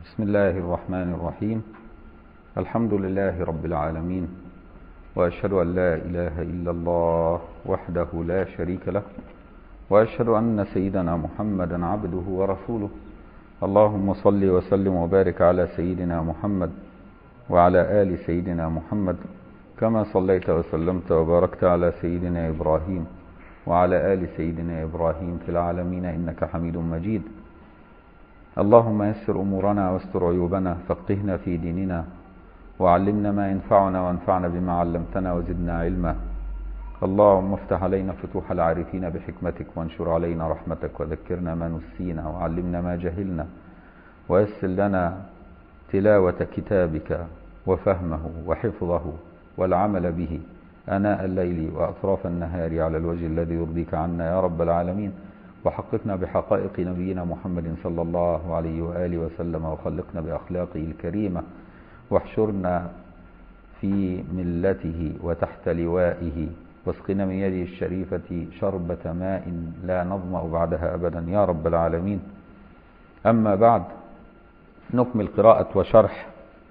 بسم الله الرحمن الرحيم الحمد لله رب العالمين وأشهد أن لا إله إلا الله وحده لا شريك له وأشهد أن سيدنا محمدا عبده ورسوله اللهم صل وسلم وبارك على سيدنا محمد وعلى آل سيدنا محمد كما صليت وسلمت وباركت على سيدنا إبراهيم وعلى آل سيدنا إبراهيم في العالمين إنك حميد مجيد اللهم يسر أمورنا واستر عيوبنا فقهنا في ديننا وعلمنا ما ينفعنا وانفعنا بما علمتنا وزدنا علما اللهم افتح علينا فتوح العارفين بحكمتك وانشر علينا رحمتك وذكرنا ما نسينا وعلمنا ما جهلنا ويسر لنا تلاوة كتابك وفهمه وحفظه والعمل به أناء الليل وأطراف النهار على الوجه الذي يرضيك عنا يا رب العالمين وحققنا بحقائق نبينا محمد صلى الله عليه وآله وسلم وخلقنا بأخلاقه الكريمة واحشرنا في ملته وتحت لوائه واسقنا من يده الشريفة شربة ماء لا نظمأ بعدها أبدا يا رب العالمين أما بعد نكمل قراءة وشرح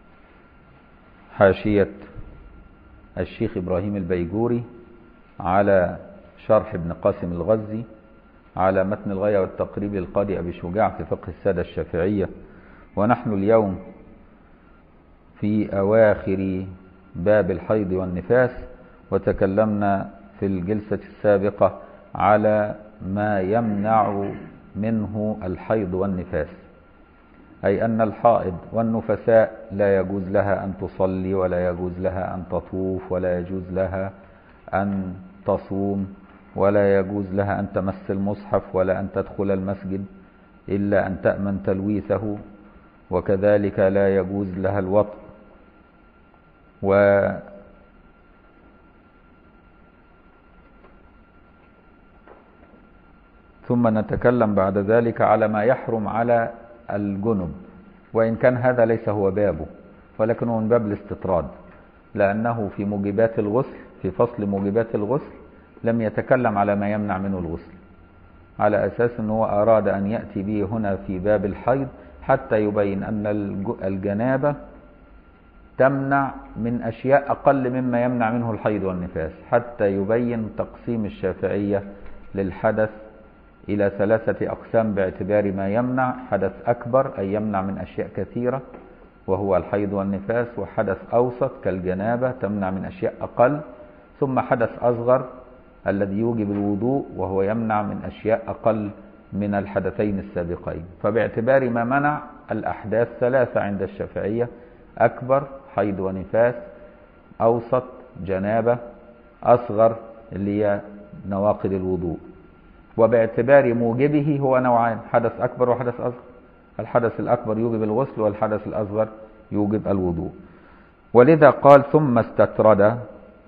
حاشية الشيخ إبراهيم البيجوري على شرح ابن قاسم الغزي على متن الغاية والتقريب للقاضي أبي شجاع في فقه السادة الشافعية ونحن اليوم في أواخر باب الحيض والنفاس وتكلمنا في الجلسة السابقة على ما يمنع منه الحيض والنفاس أي أن الحائض والنفساء لا يجوز لها أن تصلي ولا يجوز لها أن تطوف ولا يجوز لها أن تصوم ولا يجوز لها أن تمس المصحف ولا أن تدخل المسجد إلا أن تأمن تلويثه وكذلك لا يجوز لها الوطء و ثم نتكلم بعد ذلك على ما يحرم على الجنب وإن كان هذا ليس هو بابه ولكنه من باب الاستطراد لأنه في موجبات الغسل في فصل موجبات الغسل لم يتكلم على ما يمنع منه الغسل على أساس أنه أراد أن يأتي به هنا في باب الحيض حتى يبين أن الجنابة تمنع من أشياء أقل مما يمنع منه الحيض والنفاس حتى يبين تقسيم الشافعية للحدث إلى ثلاثة أقسام باعتبار ما يمنع حدث أكبر أي يمنع من أشياء كثيرة وهو الحيض والنفاس وحدث أوسط كالجنابة تمنع من أشياء أقل ثم حدث أصغر الذي يوجب الوضوء وهو يمنع من أشياء أقل من الحدثين السابقين فباعتبار ما منع الأحداث ثلاثة عند الشافعية أكبر حيض ونفاس أوسط جنابة أصغر اللي هي نواقض الوضوء وباعتبار موجبه هو نوعان حدث أكبر وحدث أصغر الحدث الأكبر يوجب الغسل والحدث الأصغر يوجب الوضوء ولذا قال ثم استطرد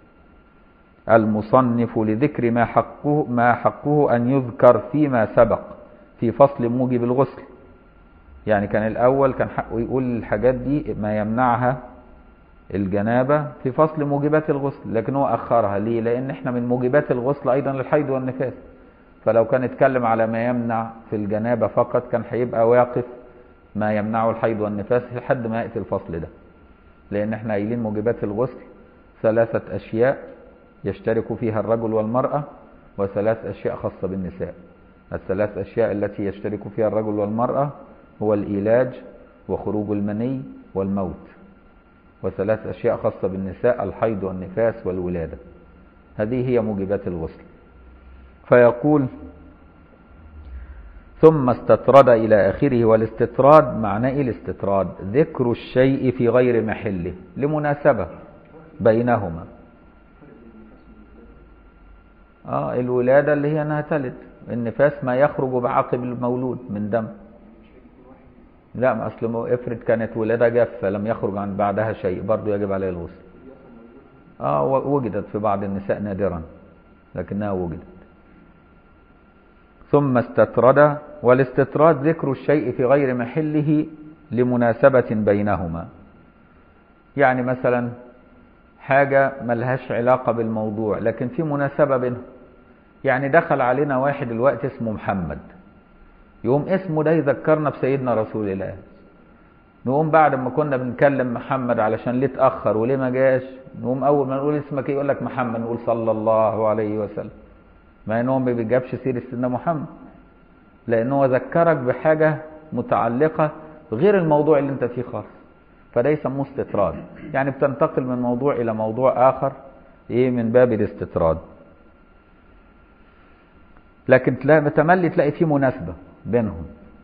المصنف لذكر ما حقه, ما حقه أن يذكر فيما سبق في فصل موجب الغسل يعني كان الأول كان حقه يقول الحاجات دي ما يمنعها الجنابة في فصل موجبات الغسل لكن هو أخرها ليه لأن احنا من موجبات الغسل أيضا الحيض والنفاس فلو كان اتكلم على ما يمنع في الجنابة فقط كان هيبقى واقف ما يمنعه الحيض والنفاس لحد ما يأتي الفصل ده لأن احنا قايلين موجبات الغسل ثلاثة أشياء يشترك فيها الرجل والمرأة وثلاث أشياء خاصة بالنساء الثلاث أشياء التي يشترك فيها الرجل والمرأة هو الإيلاج وخروج المني والموت وثلاث أشياء خاصة بالنساء الحيض والنفاس والولادة هذه هي موجبات الغسل فيقول ثم استطرد إلى آخره والاستطراد معناه إيه الاستطراد ذكر الشيء في غير محله لمناسبة بينهما آه الولادة اللي هي أنها تلد النفاس ما يخرج بعقب المولود من دم لا ما أصل افرض كانت ولادة جافة لم يخرج عن بعدها شيء برضو يجب عليه الغسل آه وجدت في بعض النساء نادرا لكنها وجدت ثم استطرد والاستطراد ذكر الشيء في غير محله لمناسبة بينهما يعني مثلا حاجة ملهاش علاقة بالموضوع لكن في مناسبة بينهم يعني دخل علينا واحد الوقت اسمه محمد يقوم اسمه ده يذكرنا بسيدنا رسول الله نقوم بعد ما كنا بنكلم محمد علشان ليه اتأخر وليه ما جاش نقوم أول ما نقول اسمك ايه يقول لك محمد نقول صلى الله عليه وسلم مع ان هو ما بيجابش سيرة سيدنا محمد لأن هو ذكرك بحاجة متعلقة غير الموضوع اللي انت فيه خالص فده يسموه استطراد يعني بتنتقل من موضوع إلى موضوع آخر ايه من باب الاستطراد لكن تلاقي تملي تلاقي فيه مناسبة بينهم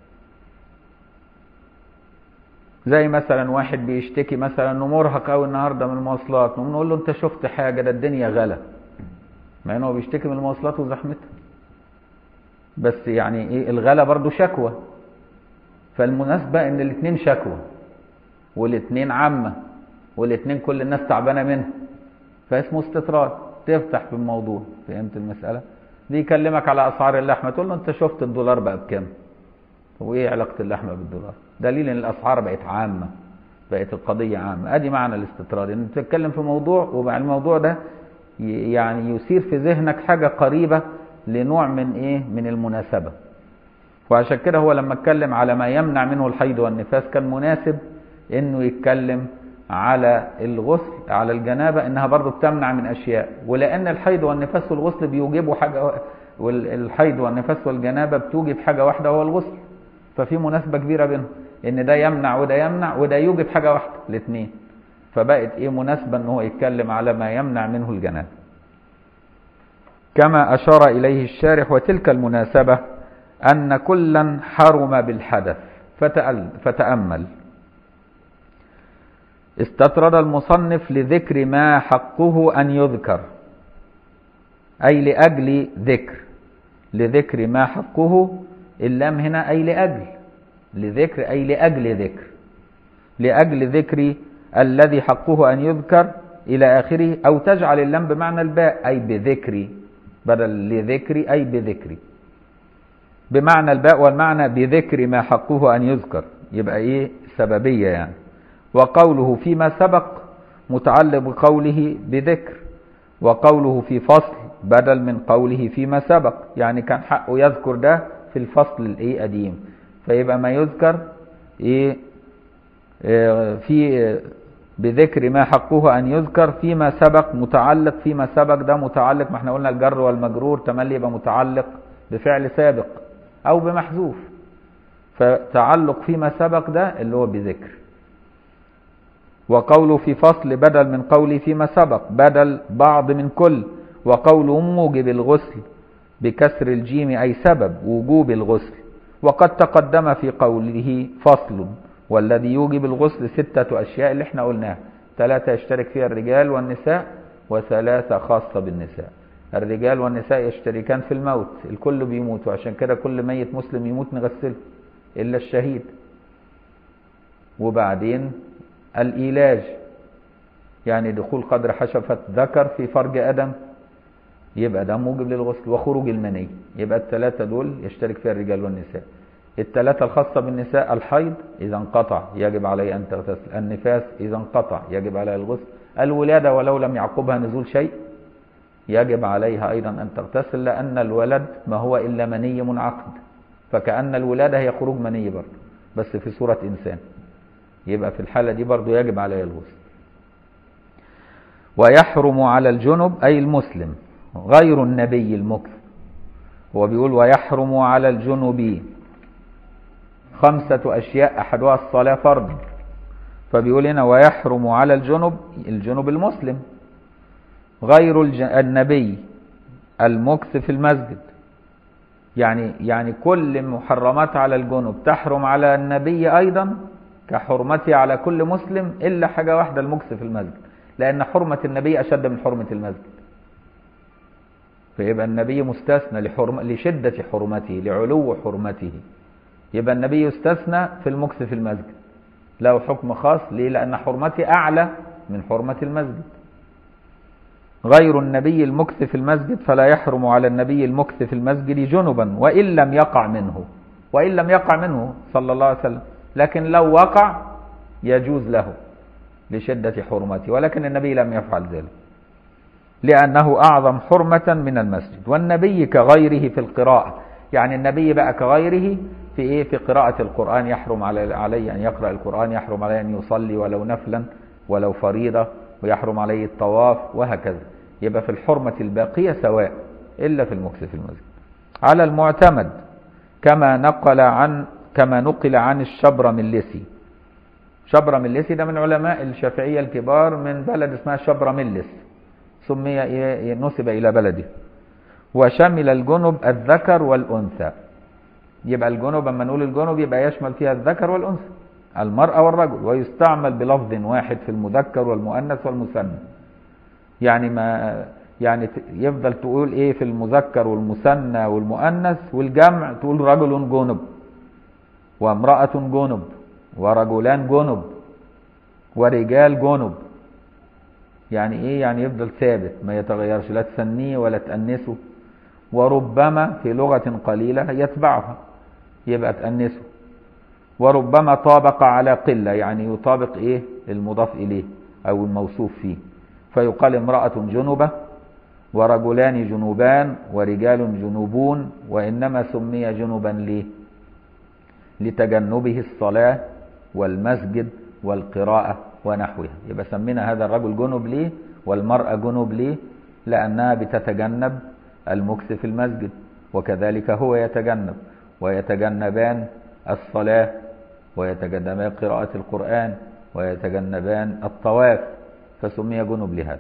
زي مثلا واحد بيشتكي مثلا انه مرهق قوي النهارده من المواصلات نقوم نقول له انت شفت حاجه ده الدنيا غلا مع انه بيشتكي من المواصلات وزحمتها بس يعني ايه الغلا برضو شكوى فالمناسبه ان الاثنين شكوى والاثنين عامه والاثنين كل الناس تعبانه منه فاسمه استطراد تفتح في الموضوع فهمت المساله دي يكلمك على اسعار اللحمه تقول له انت شفت الدولار بقى بكام وايه علاقه اللحمه بالدولار دليل ان الاسعار بقت عامه بقت القضيه عامه ادي معنى الاستطراد ان تتكلم في موضوع ومع الموضوع ده يعني يثير في ذهنك حاجه قريبه لنوع من ايه من المناسبه وعشان كده هو لما اتكلم على ما يمنع منه الحيض والنفاس كان مناسب انه يتكلم على الغسل على الجنابه انها برضه بتمنع من اشياء ولان الحيض والنفاس والغسل بيوجبوا حاجه والحيض والنفاس والجنابه بتوجب حاجه واحده وهو الغسل ففي مناسبة كبيرة بينهم ان ده يمنع وده يمنع وده يوجب حاجة واحدة الاثنين فبقت ايه مناسبة ان هو يتكلم على ما يمنع منه الجنابة كما اشار اليه الشارح وتلك المناسبة ان كلا حرم بالحدث فتأل فتأمل استطرد المصنف لذكر ما حقه ان يذكر اي لاجل ذكر لذكر ما حقه اللام هنا أي لأجل لذكر أي لأجل ذكر لأجل ذكر الذي حقه أن يذكر إلى آخره أو تجعل اللام بمعنى الباء أي بذكري بدل لذكري أي بذكري بمعنى الباء والمعنى بذكر ما حقه أن يذكر يبقى إيه سببية يعني وقوله فيما سبق متعلق بقوله بذكر وقوله في فصل بدل من قوله فيما سبق يعني كان حقه يذكر ده في الفصل الايه قديم فيبقى ما يذكر ايه اه في بذكر ما حقه ان يذكر فيما سبق متعلق فيما سبق ده متعلق ما احنا قلنا الجر والمجرور تملي يبقى متعلق بفعل سابق او بمحذوف فتعلق فيما سبق ده اللي هو بذكر وقوله في فصل بدل من قوله فيما سبق بدل بعض من كل وقوله موجب الغسل بكسر الجيم أي سبب وجوب الغسل وقد تقدم في قوله فصل والذي يوجب الغسل ستة أشياء اللي احنا قلناها ثلاثة يشترك فيها الرجال والنساء وثلاثة خاصة بالنساء الرجال والنساء يشتركان في الموت الكل بيموت وعشان كده كل ميت مسلم يموت نغسله إلا الشهيد وبعدين الإيلاج يعني دخول قدر حشفة ذكر في فرج آدم يبقى ده موجب للغسل وخروج المني يبقى الثلاثة دول يشترك فيها الرجال والنساء الثلاثة الخاصة بالنساء الحيض إذا انقطع يجب عليه أن تغتسل النفاس إذا انقطع يجب عليها الغسل الولادة ولو لم يعقبها نزول شيء يجب عليها أيضا أن تغتسل لأن الولد ما هو إلا مني منعقد فكأن الولادة هي خروج مني برضه بس في صورة إنسان يبقى في الحالة دي برضه يجب عليها الغسل ويحرم على الجنب أي المسلم غير النبي المكث هو بيقول ويحرم على الجنب خمسة أشياء أحدها الصلاة فرض فبيقول هنا ويحرم على الجنب الجنب المسلم غير النبي المكث في المسجد يعني يعني كل محرمات على الجنب تحرم على النبي أيضا كحرمتها على كل مسلم إلا حاجة واحدة المكث في المسجد لأن حرمة النبي أشد من حرمة المسجد فيبقى النبي مستثنى لحرم لشدة حرمته لعلو حرمته يبقى النبي يستثنى في المكث في المسجد له حكم خاص ليه لأن حرمته أعلى من حرمة المسجد غير النبي المكث في المسجد فلا يحرم على النبي المكث في المسجد جنبا وإن لم يقع منه وإن لم يقع منه صلى الله عليه وسلم لكن لو وقع يجوز له لشدة حرمته ولكن النبي لم يفعل ذلك لأنه أعظم حرمة من المسجد والنبي كغيره في القراءة يعني النبي بقى كغيره في ايه في قراءة القرآن يحرم علي عليه ان يقرأ القرآن يحرم عليه ان يصلي ولو نفلا ولو فريضة ويحرم عليه الطواف وهكذا يبقى في الحرمة الباقية سواء إلا في المكث في المسجد على المعتمد كما نقل عن كما نقل عن الشبرملسي شبرملسي ده من علماء الشافعية الكبار من بلد اسمها شبرملس سمي نسب إلى بلده وشمل الجنب الذكر والأنثى يبقى الجنب اما نقول الجنب يبقى يشمل فيها الذكر والأنثى المرأة والرجل ويستعمل بلفظ واحد في المذكر والمؤنث والمثنى يعني ما يعني يفضل تقول ايه في المذكر والمثنى والمؤنث والجمع تقول رجل جنب وامرأة جنب ورجلان جنب ورجال جنب يعني ايه يعني يفضل ثابت ما يتغيرش لا تسنيه ولا تأنسه وربما في لغة قليلة يتبعها يبقى تأنسه وربما طابق على قلة يعني يطابق ايه المضاف اليه او الموصوف فيه فيقال امرأة جنبة ورجلان جنوبان ورجال جنوبون وإنما سمي جنبا ليه لتجنبه الصلاة والمسجد والقراءة ونحوها يبقى سمينا هذا الرجل جنب ليه والمرأة جنب ليه لأنها بتتجنب المكث في المسجد وكذلك هو يتجنب ويتجنبان الصلاة ويتجنبان قراءة القرآن ويتجنبان الطواف فسمي جنب لهذا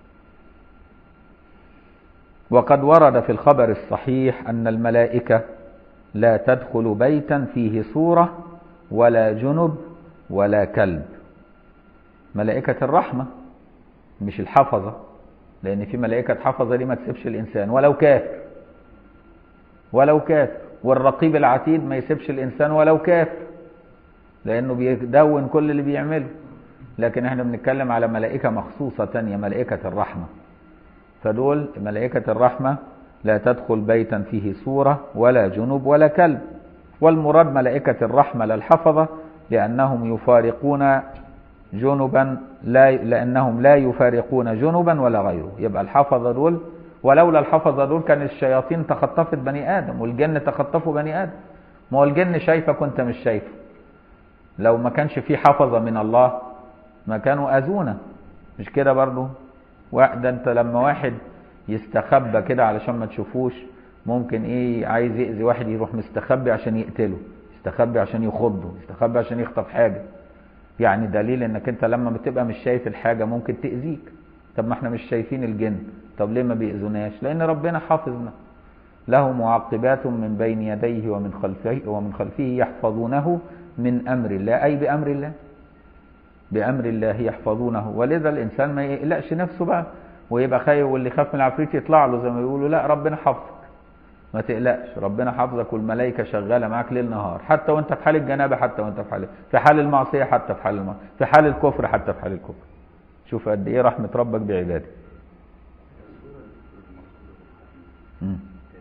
وقد ورد في الخبر الصحيح أن الملائكة لا تدخل بيتا فيه صورة ولا جنب ولا كلب ملائكة الرحمة مش الحفظة لأن في ملائكة حفظة دي ما تسيبش الإنسان ولو كافر ولو كافر والرقيب العتيد ما يسيبش الإنسان ولو كافر لأنه بيدون كل اللي بيعمله لكن احنا بنتكلم على ملائكة مخصوصة تانية ملائكة الرحمة فدول ملائكة الرحمة لا تدخل بيتا فيه صورة ولا جنوب ولا كلب والمراد ملائكة الرحمة للحفظة لأنهم يفارقون جنبا لا لأنهم لا يفارقون جنبا ولا غيره يبقى الحفظة دول ولولا الحفظة دول كان الشياطين تخطفت بني آدم والجن تخطفوا بني آدم ما هو الجن شايفك وانت مش شايفه لو ما كانش في حفظة من الله ما كانوا أذونا مش كده برضو ده انت لما واحد يستخبى كده علشان ما تشوفوش ممكن ايه عايز يأذي واحد يروح مستخبي عشان يقتله يستخبي عشان يخضه يستخبي عشان يخطف حاجة يعني دليل انك انت لما بتبقى مش شايف الحاجة ممكن تأذيك طب ما احنا مش شايفين الجن طب ليه ما بيأذوناش لان ربنا حافظنا له معقبات من بين يديه ومن خلفه ومن خلفه يحفظونه من امر الله اي بامر الله بامر الله يحفظونه ولذا الانسان ما يقلقش نفسه بقى ويبقى خايف واللي خاف من العفريت يطلع له زي ما بيقولوا لا ربنا حافظك ما تقلقش ربنا حافظك والملائكه شغاله معاك ليل نهار حتى وانت في حال الجنابه حتى وانت في حال في حال المعصيه حتى في حال المعصيه في حال الكفر حتى في حال الكفر شوف قد ايه رحمه ربك بعباده مم.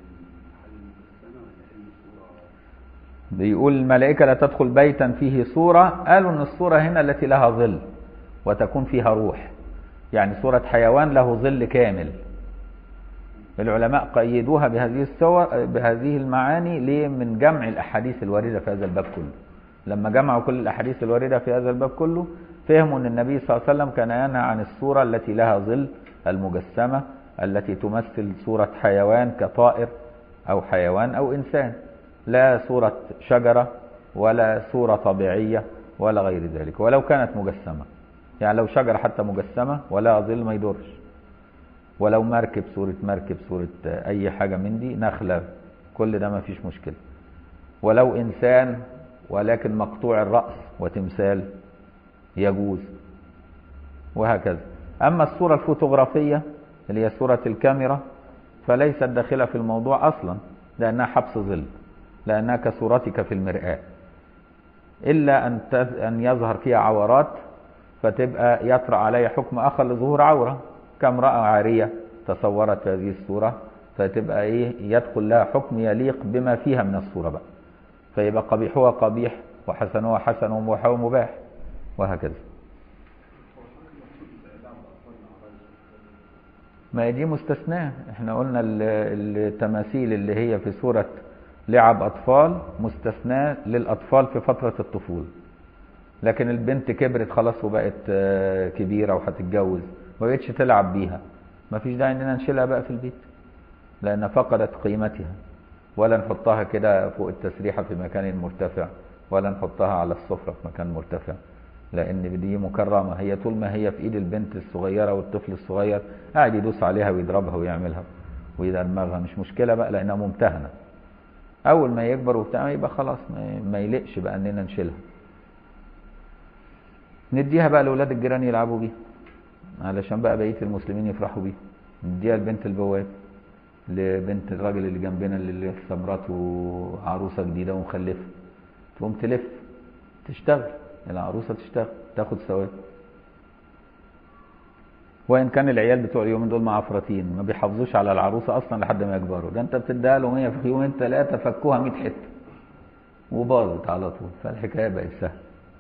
بيقول الملائكة لا تدخل بيتا فيه صورة قالوا ان الصورة هنا التي لها ظل وتكون فيها روح يعني صورة حيوان له ظل كامل العلماء قيدوها بهذه الصور بهذه المعاني ليه من جمع الاحاديث الواردة في هذا الباب كله لما جمعوا كل الاحاديث الواردة في هذا الباب كله فهموا ان النبي صلى الله عليه وسلم كان ينهى عن الصورة التي لها ظل المجسمة التي تمثل صورة حيوان كطائر او حيوان او انسان لا صورة شجرة ولا صورة طبيعية ولا غير ذلك ولو كانت مجسمة يعني لو شجرة حتى مجسمة ولا ظل ما يدورش ولو مركب صورة مركب صورة أي حاجة من دي نخلة كل ده ما فيش مشكلة ولو إنسان ولكن مقطوع الرأس وتمثال يجوز وهكذا أما الصورة الفوتوغرافية اللي هي صورة الكاميرا فليست داخلة في الموضوع أصلا لأنها حبس ظل لأنها كصورتك في المرآة إلا أن أن يظهر فيها عورات فتبقى يطرأ عليها حكم آخر لظهور عورة كامرأة عارية تصورت هذه الصورة فتبقى إيه يدخل لها حكم يليق بما فيها من الصورة بقى فيبقى قبيحها قبيح وحسنها حسن ومباحها مباح وهكذا ما هي دي مستثناة احنا قلنا التماثيل اللي هي في سورة لعب أطفال مستثنى للأطفال في فترة الطفولة لكن البنت كبرت خلاص وبقت آه، كبيرة وهتتجوز ما بقتش تلعب بيها ما فيش داعي اننا نشيلها بقى في البيت لأن فقدت قيمتها ولا نحطها كده فوق التسريحة في مكان مرتفع ولا نحطها على السفرة في مكان مرتفع لأن دي مكرمة هي طول ما هي في إيد البنت الصغيرة والطفل الصغير قاعد يدوس عليها ويضربها ويعملها ويدمغها مش مشكلة بقى لأنها ممتهنة أول ما يكبر وبتاع يبقى خلاص ما- ما يلقش بقى إننا نشيلها نديها بقى لأولاد الجيران يلعبوا بيها علشان بقى بقية المسلمين يفرحوا بيها نديها لبنت البواب لبنت الراجل اللي جنبنا اللي لسه مراته عروسة جديدة ومخلفة تقوم تلف تشتغل العروسة تشتغل تاخد ثواب وإن كان العيال بتوع اليومين دول معفرتين ما بيحافظوش على العروسة أصلا لحد ما يكبروا ده أنت بتديها لهم هي في يومين ثلاثة فكوها 100 حتة وباظت على طول فالحكاية بقت سهلة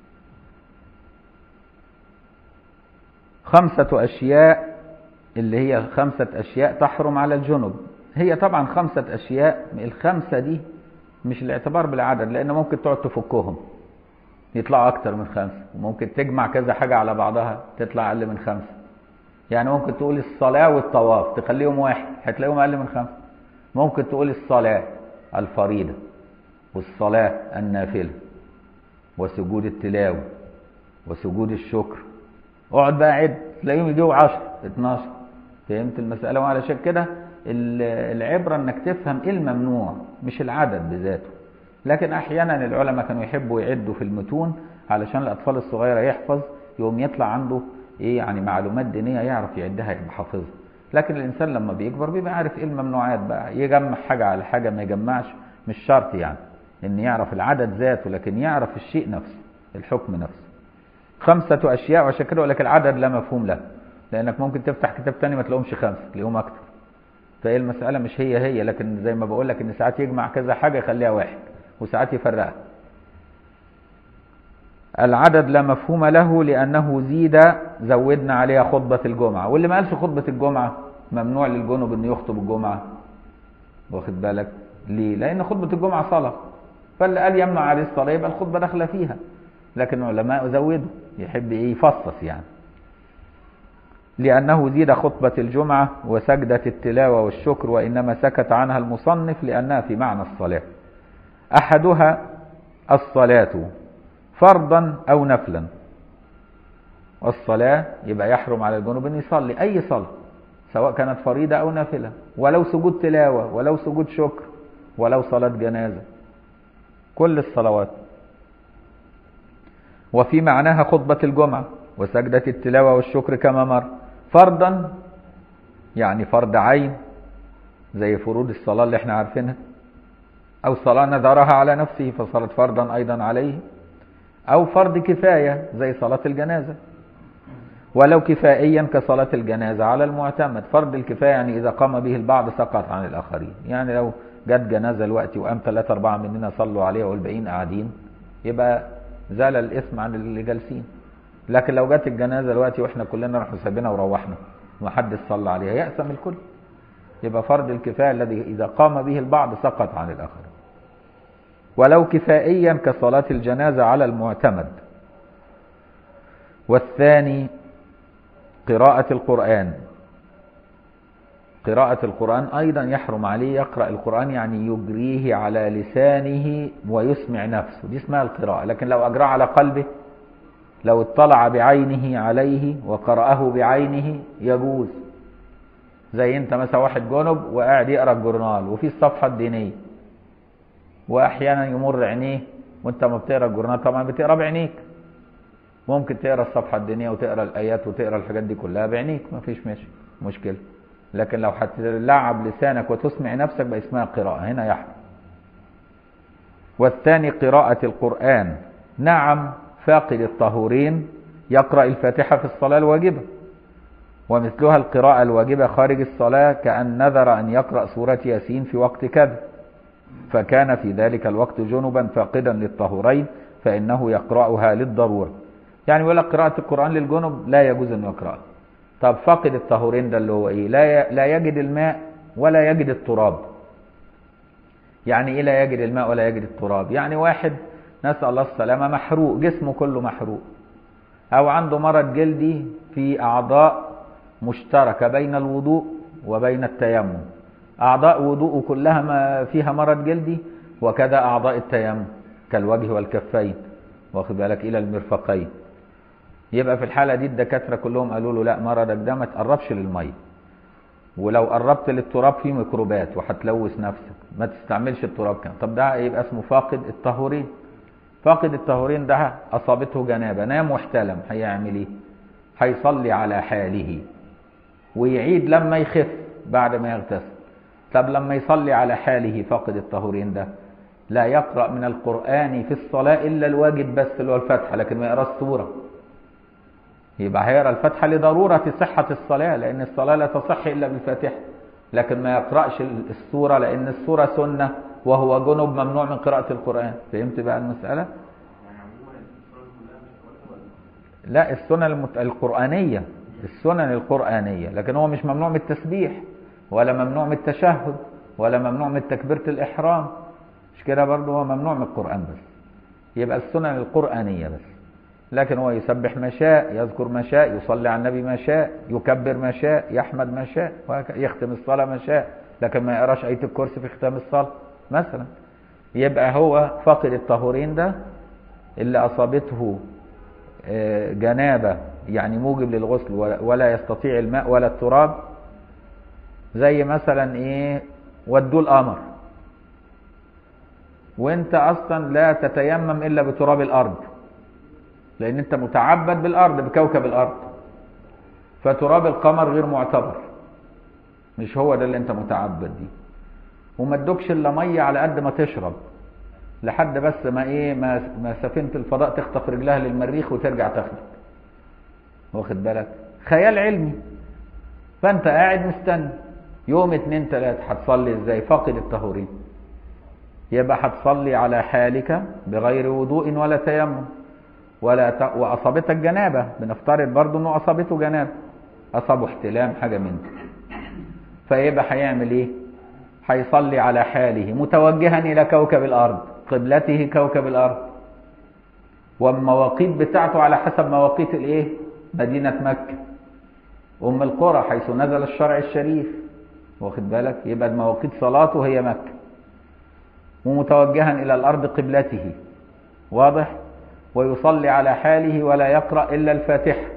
خمسة أشياء اللي هي خمسة أشياء تحرم على الجنب هي طبعا خمسة أشياء الخمسة دي مش الاعتبار بالعدد لأن ممكن تقعد تفكهم يطلعوا أكتر من خمسة وممكن تجمع كذا حاجة على بعضها تطلع أقل من خمسة يعني ممكن تقول الصلاة والطواف تخليهم واحد هتلاقيهم أقل من خمسة ممكن تقول الصلاة الفريضة والصلاة النافلة وسجود التلاوة وسجود الشكر اقعد بقى عد تلاقيهم يجيبوا 10 12 فهمت المسألة وعلشان كده ال- العبرة انك تفهم ايه الممنوع مش العدد بذاته لكن احيانا العلماء كانوا يحبوا يعدوا في المتون علشان الاطفال الصغيرة يحفظ يوم يطلع عنده ايه يعني معلومات دينية يعرف يعدها يبقى حافظها لكن الانسان لما بيكبر بيبقى عارف ايه الممنوعات بقى يجمع حاجة على حاجة ما يجمعش مش شرط يعني ان يعرف العدد ذاته لكن يعرف الشيء نفسه الحكم نفسه خمسة أشياء وعشان كده أقول لك العدد لا مفهوم له لأنك ممكن تفتح كتاب تاني ما تلاقيهمش خمسة تلاقيهم أكتر فهي المسألة مش هي هي لكن زي ما بقول لك إن ساعات يجمع كذا حاجة يخليها واحد وساعات يفرقها العدد لا مفهوم له لأنه زيد زودنا عليها خطبة الجمعة واللي ما قالش خطبة الجمعة ممنوع للجنب إنه يخطب الجمعة واخد بالك ليه؟ لأن خطبة الجمعة صلاة فاللي قال يمنع عليه الصلاة يبقى الخطبة داخلة فيها لكن العلماء زودوا يحب ايه يفصص يعني لأنه زيد خطبة الجمعة وسجدة التلاوة والشكر وإنما سكت عنها المصنف لأنها في معنى الصلاة أحدها الصلاة فرضا أو نفلا والصلاة يبقى يحرم على الجنوب أن يصلي أي صلاة سواء كانت فريضة أو نافلة ولو سجود تلاوة ولو سجود شكر ولو صلاة جنازة كل الصلوات وفي معناها خطبة الجمعة وسجدة التلاوة والشكر كما مر فرضا يعني فرض عين زي فروض الصلاة اللي احنا عارفينها أو صلاة نذرها على نفسه فصارت فرضا أيضا عليه أو فرض كفاية زي صلاة الجنازة ولو كفائيا كصلاة الجنازة على المعتمد فرض الكفاية يعني إذا قام به البعض سقط عن الآخرين يعني لو جت جنازة الوقت وقام ثلاثة أربعة مننا صلوا عليها والباقيين قاعدين يبقى زال الاسم عن اللي جالسين لكن لو جت الجنازه دلوقتي واحنا كلنا رحنا سابينها وروحنا ومحدش صلى عليها يأثم الكل يبقى فرض الكفايه الذي اذا قام به البعض سقط عن الاخر ولو كفائيا كصلاه الجنازه على المعتمد والثاني قراءة القرآن قراءة القرآن أيضا يحرم عليه يقرأ القرآن يعني يجريه على لسانه ويسمع نفسه دي اسمها القراءة لكن لو أجراه على قلبه لو اطلع بعينه عليه وقرأه بعينه يجوز زي انت مثلا واحد جنب وقاعد يقرا الجورنال وفي الصفحة الدينية واحيانا يمر عينيه وانت ما بتقرا الجورنال طبعا بتقرا بعينيك ممكن تقرا الصفحة الدينية وتقرا الآيات وتقرا الحاجات دي كلها بعينيك ما فيش ماشي مشكلة لكن لو هتلعب لسانك وتسمع نفسك بقى اسمها قراءة هنا يحرم والثاني قراءة القرآن نعم فاقد الطهورين يقرأ الفاتحة في الصلاة الواجبة ومثلها القراءة الواجبة خارج الصلاة كأن نذر أن يقرأ سورة ياسين في وقت كذا فكان في ذلك الوقت جنبا فاقدا للطهورين فإنه يقرأها للضرورة يعني يقول لك قراءة القرآن للجنب لا يجوز أن يقرأها طب فاقد الطهورين ده اللي هو ايه لا لا يجد الماء ولا يجد التراب يعني ايه لا يجري الماء ولا يجري التراب يعني واحد نسأل الله السلامة محروق جسمه كله محروق أو عنده مرض جلدي في أعضاء مشتركة بين الوضوء وبين التيمم أعضاء وضوءه كلها ما فيها مرض جلدي وكذا أعضاء التيمم كالوجه والكفين واخد بالك إلى المرفقين يبقى في الحالة دي الدكاترة كلهم قالوا له لا مرضك ده ما تقربش للمية ولو قربت للتراب فيه ميكروبات وهتلوث نفسك ما تستعملش التراب كمان طب ده يبقى اسمه فاقد الطهورين فاقد الطهورين ده اصابته جنابه نام واحتلم هيعمل ايه هيصلي على حاله ويعيد لما يخف بعد ما يغتسل طب لما يصلي على حاله فاقد الطهورين ده لا يقرأ من القرآن في الصلاة إلا الواجب بس اللي هو الفاتحة لكن ما يقراش سورة يبقى هيقرا الفاتحة لضرورة صحة الصلاة لأن الصلاة لا تصح إلا بالفاتحة لكن ما يقرأش السورة لأن السورة سنة وهو جنب ممنوع من قراءة القرآن فهمت بقى المسألة؟ لا السنن المت... القرآنية السنن القرآنية لكن هو مش ممنوع من التسبيح ولا ممنوع من التشهد ولا ممنوع من تكبيرة الإحرام مش كده برضه هو ممنوع من القرآن بس يبقى السنن القرآنية بس لكن هو يسبح ما شاء يذكر ما شاء يصلي على النبي ما شاء يكبر ما شاء يحمد ما شاء يختم الصلاة ما شاء لكن ما يقراش آية الكرسي في ختام الصلاة مثلا يبقى هو فاقد الطهورين ده اللي أصابته جنابة يعني موجب للغسل ولا يستطيع الماء ولا التراب زي مثلا ايه ودوا القمر وانت اصلا لا تتيمم الا بتراب الارض لان انت متعبد بالارض بكوكب الارض فتراب القمر غير معتبر مش هو ده اللي انت متعبد دي وما ادوكش الا ميه على قد ما تشرب لحد بس ما ايه ما, ما سفينه الفضاء تخطف رجلها للمريخ وترجع تاخدك واخد بالك خيال علمي فانت قاعد مستني يوم اتنين تلاتة هتصلي ازاي فاقد الطهورين يبقى هتصلي على حالك بغير وضوء ولا تيمم ولا ت... واصابتك جنابه بنفترض برضو انه اصابته جنابه اصابه احتلام حاجه من دي فيبقى هيعمل ايه هيصلي على حاله متوجها الى كوكب الارض قبلته كوكب الارض والمواقيت بتاعته على حسب مواقيت الايه مدينه مكه ام القرى حيث نزل الشرع الشريف واخد بالك يبقى مواقيت صلاته هي مكه ومتوجها الى الارض قبلته واضح ويصلي على حاله ولا يقرا الا الفاتحه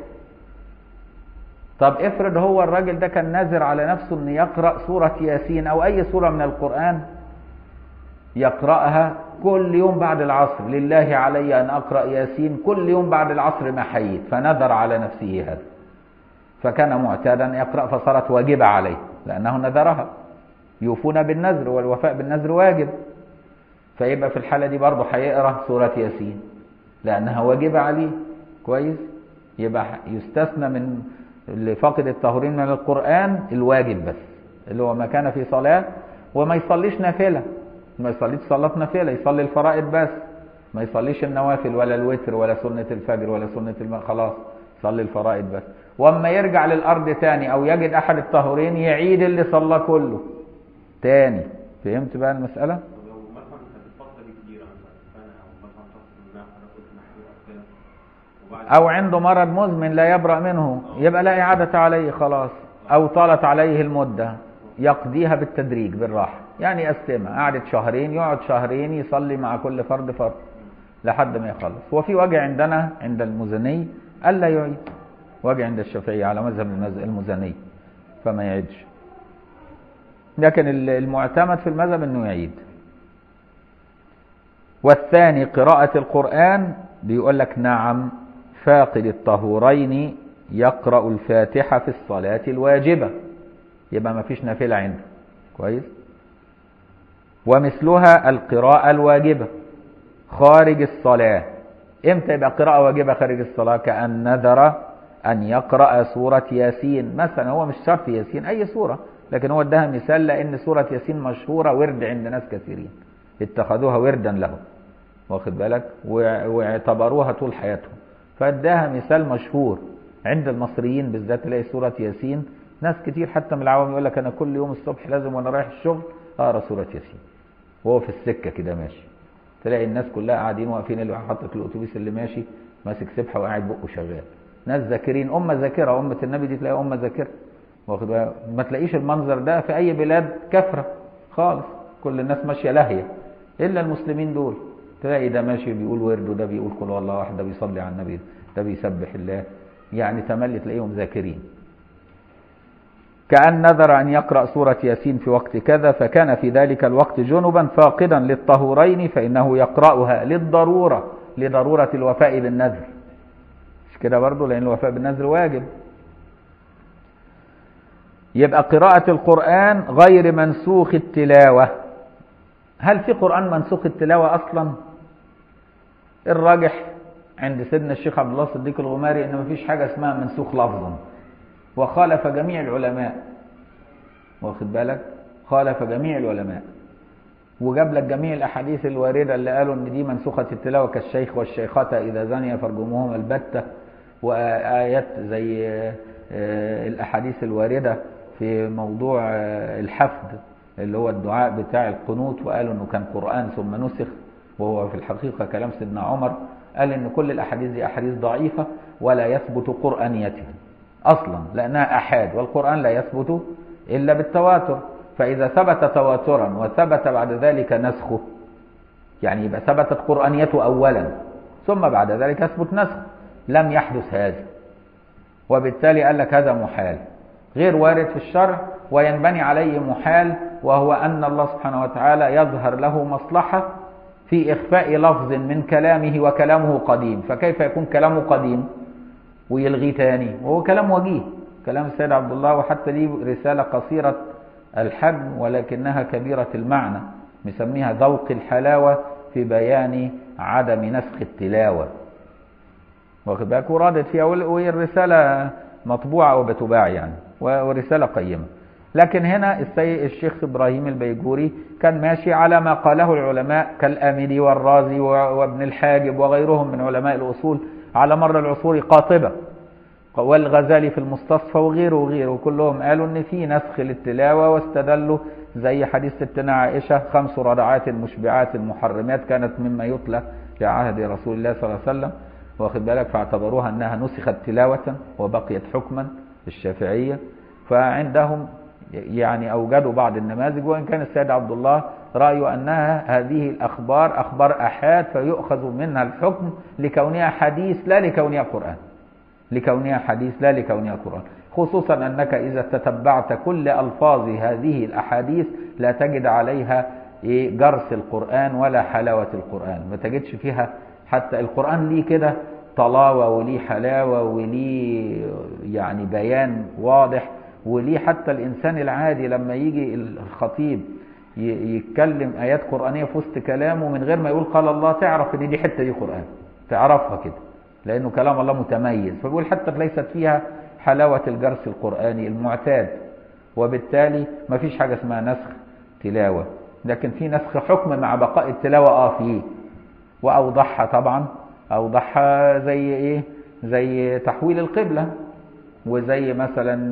طب افرض هو الراجل ده كان نازر على نفسه ان يقرا سوره ياسين او اي سوره من القران يقراها كل يوم بعد العصر لله علي ان اقرا ياسين كل يوم بعد العصر ما حييت فنذر على نفسه هذا فكان معتادا يقرا فصارت واجبه عليه لانه نذرها يوفون بالنذر والوفاء بالنذر واجب فيبقى في الحاله دي برضه هيقرا سوره ياسين لانها واجبه عليه كويس يبقى يستثنى من اللي فاقد الطهورين من القرآن الواجب بس اللي هو ما كان في صلاة وما يصليش نافلة ما يصليش صلاة نافلة يصلي الفرائض بس ما يصليش النوافل ولا الوتر ولا سنة الفجر ولا سنة الماء خلاص يصلي الفرائض بس واما يرجع للأرض تاني أو يجد أحد الطهورين يعيد اللي صلى كله تاني فهمت بقى المسألة؟ أو عنده مرض مزمن لا يبرأ منه يبقى لا إعادة عليه خلاص أو طالت عليه المدة يقضيها بالتدريج بالراحة يعني يقسمها قعدت شهرين يقعد شهرين يصلي مع كل فرد فرد لحد ما يخلص وفي وجه عندنا عند المزني ألا يعيد وجه عند الشافعية على مذهب المزني فما يعيدش لكن المعتمد في المذهب انه يعيد والثاني قراءة القرآن بيقول لك نعم فاقد الطهورين يقرأ الفاتحة في الصلاة الواجبة يبقى ما فيش نافلة عنده كويس ومثلها القراءة الواجبة خارج الصلاة امتى يبقى قراءة واجبة خارج الصلاة كأن نذر أن يقرأ سورة ياسين مثلا هو مش شرط ياسين أي سورة لكن هو اداها مثال لأن سورة ياسين مشهورة ورد عند ناس كثيرين اتخذوها وردا لهم واخد بالك واعتبروها طول حياتهم فاداها مثال مشهور عند المصريين بالذات تلاقي سورة ياسين ناس كتير حتى من العوام يقول لك أنا كل يوم الصبح لازم وأنا رايح الشغل أقرأ سورة ياسين وهو في السكة كده ماشي تلاقي الناس كلها قاعدين واقفين اللي حاطط الأتوبيس اللي ماشي ماسك سبحة وقاعد بقه شغال ناس ذاكرين أمة ذاكرة أمة النبي دي تلاقي أمة ذاكرة واخد بالك؟ ما تلاقيش المنظر ده في أي بلاد كفرة خالص كل الناس ماشية لاهية إلا المسلمين دول تلاقي ده ماشي بيقول ورد وده بيقول قل هو الله أحد ده بيصلي على النبي ده بيسبح الله يعني تملي تلاقيهم ذاكرين كأن نذر أن يقرأ سورة ياسين في وقت كذا فكان في ذلك الوقت جنبا فاقدا للطهورين فإنه يقرأها للضرورة لضرورة الوفاء بالنذر مش كده برضه لأن الوفاء بالنذر واجب يبقى قراءة القرآن غير منسوخ التلاوة هل في قرآن منسوخ التلاوة أصلا الراجح عند سيدنا الشيخ عبد الله الصديق الغماري ان مفيش حاجة اسمها منسوخ لفظا وخالف جميع العلماء واخد بالك خالف جميع العلماء وجاب لك جميع الاحاديث الوارده اللي قالوا ان دي منسوخه التلاوه كالشيخ والشيخه اذا زنيا فرجموهما البته وايات زي الاحاديث الوارده في موضوع الحفد اللي هو الدعاء بتاع القنوت وقالوا انه كان قران ثم نسخ وهو في الحقيقه كلام سيدنا عمر قال ان كل الاحاديث دي احاديث ضعيفه ولا يثبت قرانيتها اصلا لانها احاد والقران لا يثبت الا بالتواتر فاذا ثبت تواترا وثبت بعد ذلك نسخه يعني يبقى ثبتت قرانيته اولا ثم بعد ذلك يثبت نسخه لم يحدث هذا وبالتالي قال لك هذا محال غير وارد في الشرع وينبني عليه محال وهو ان الله سبحانه وتعالى يظهر له مصلحه في إخفاء لفظ من كلامه وكلامه قديم فكيف يكون كلامه قديم ويلغي تاني وهو كلام وجيه كلام السيد عبد الله وحتى ليه رسالة قصيرة الحجم ولكنها كبيرة المعنى مسميها ذوق الحلاوة في بيان عدم نسخ التلاوة واخد بالك وردت فيها وهي الرسالة مطبوعة وبتباع يعني ورسالة قيمة لكن هنا السيد الشيخ ابراهيم البيجوري كان ماشي على ما قاله العلماء كالاملي والرازي وابن الحاجب وغيرهم من علماء الاصول على مر العصور قاطبه والغزالي في المستصفى وغيره وغيره كلهم قالوا ان في نسخ للتلاوه واستدلوا زي حديث ستنا عائشه خمس رضعات مشبعات محرمات كانت مما يتلى في عهد رسول الله صلى الله عليه وسلم واخد بالك فاعتبروها انها نسخت تلاوه وبقيت حكما الشافعيه فعندهم يعني أوجدوا بعض النماذج وإن كان السيد عبد الله رأيه أنها هذه الأخبار أخبار أحاد فيؤخذ منها الحكم لكونها حديث لا لكونها قرآن لكونها حديث لا لكونها قرآن خصوصا أنك إذا تتبعت كل ألفاظ هذه الأحاديث لا تجد عليها إيه جرس القرآن ولا حلاوة القرآن ما تجدش فيها حتى القرآن ليه كده طلاوة وليه حلاوة وليه يعني بيان واضح وليه حتى الإنسان العادي لما يجي الخطيب يتكلم آيات قرآنية في وسط كلامه من غير ما يقول قال الله تعرف إن دي حتة دي قرآن تعرفها كده لأنه كلام الله متميز فبيقول حتى ليست فيها حلاوة الجرس القرآني المعتاد وبالتالي ما فيش حاجة اسمها نسخ تلاوة لكن في نسخ حكم مع بقاء التلاوة اه فيه وأوضحها طبعا أوضحها زي إيه زي تحويل القبلة وزي مثلا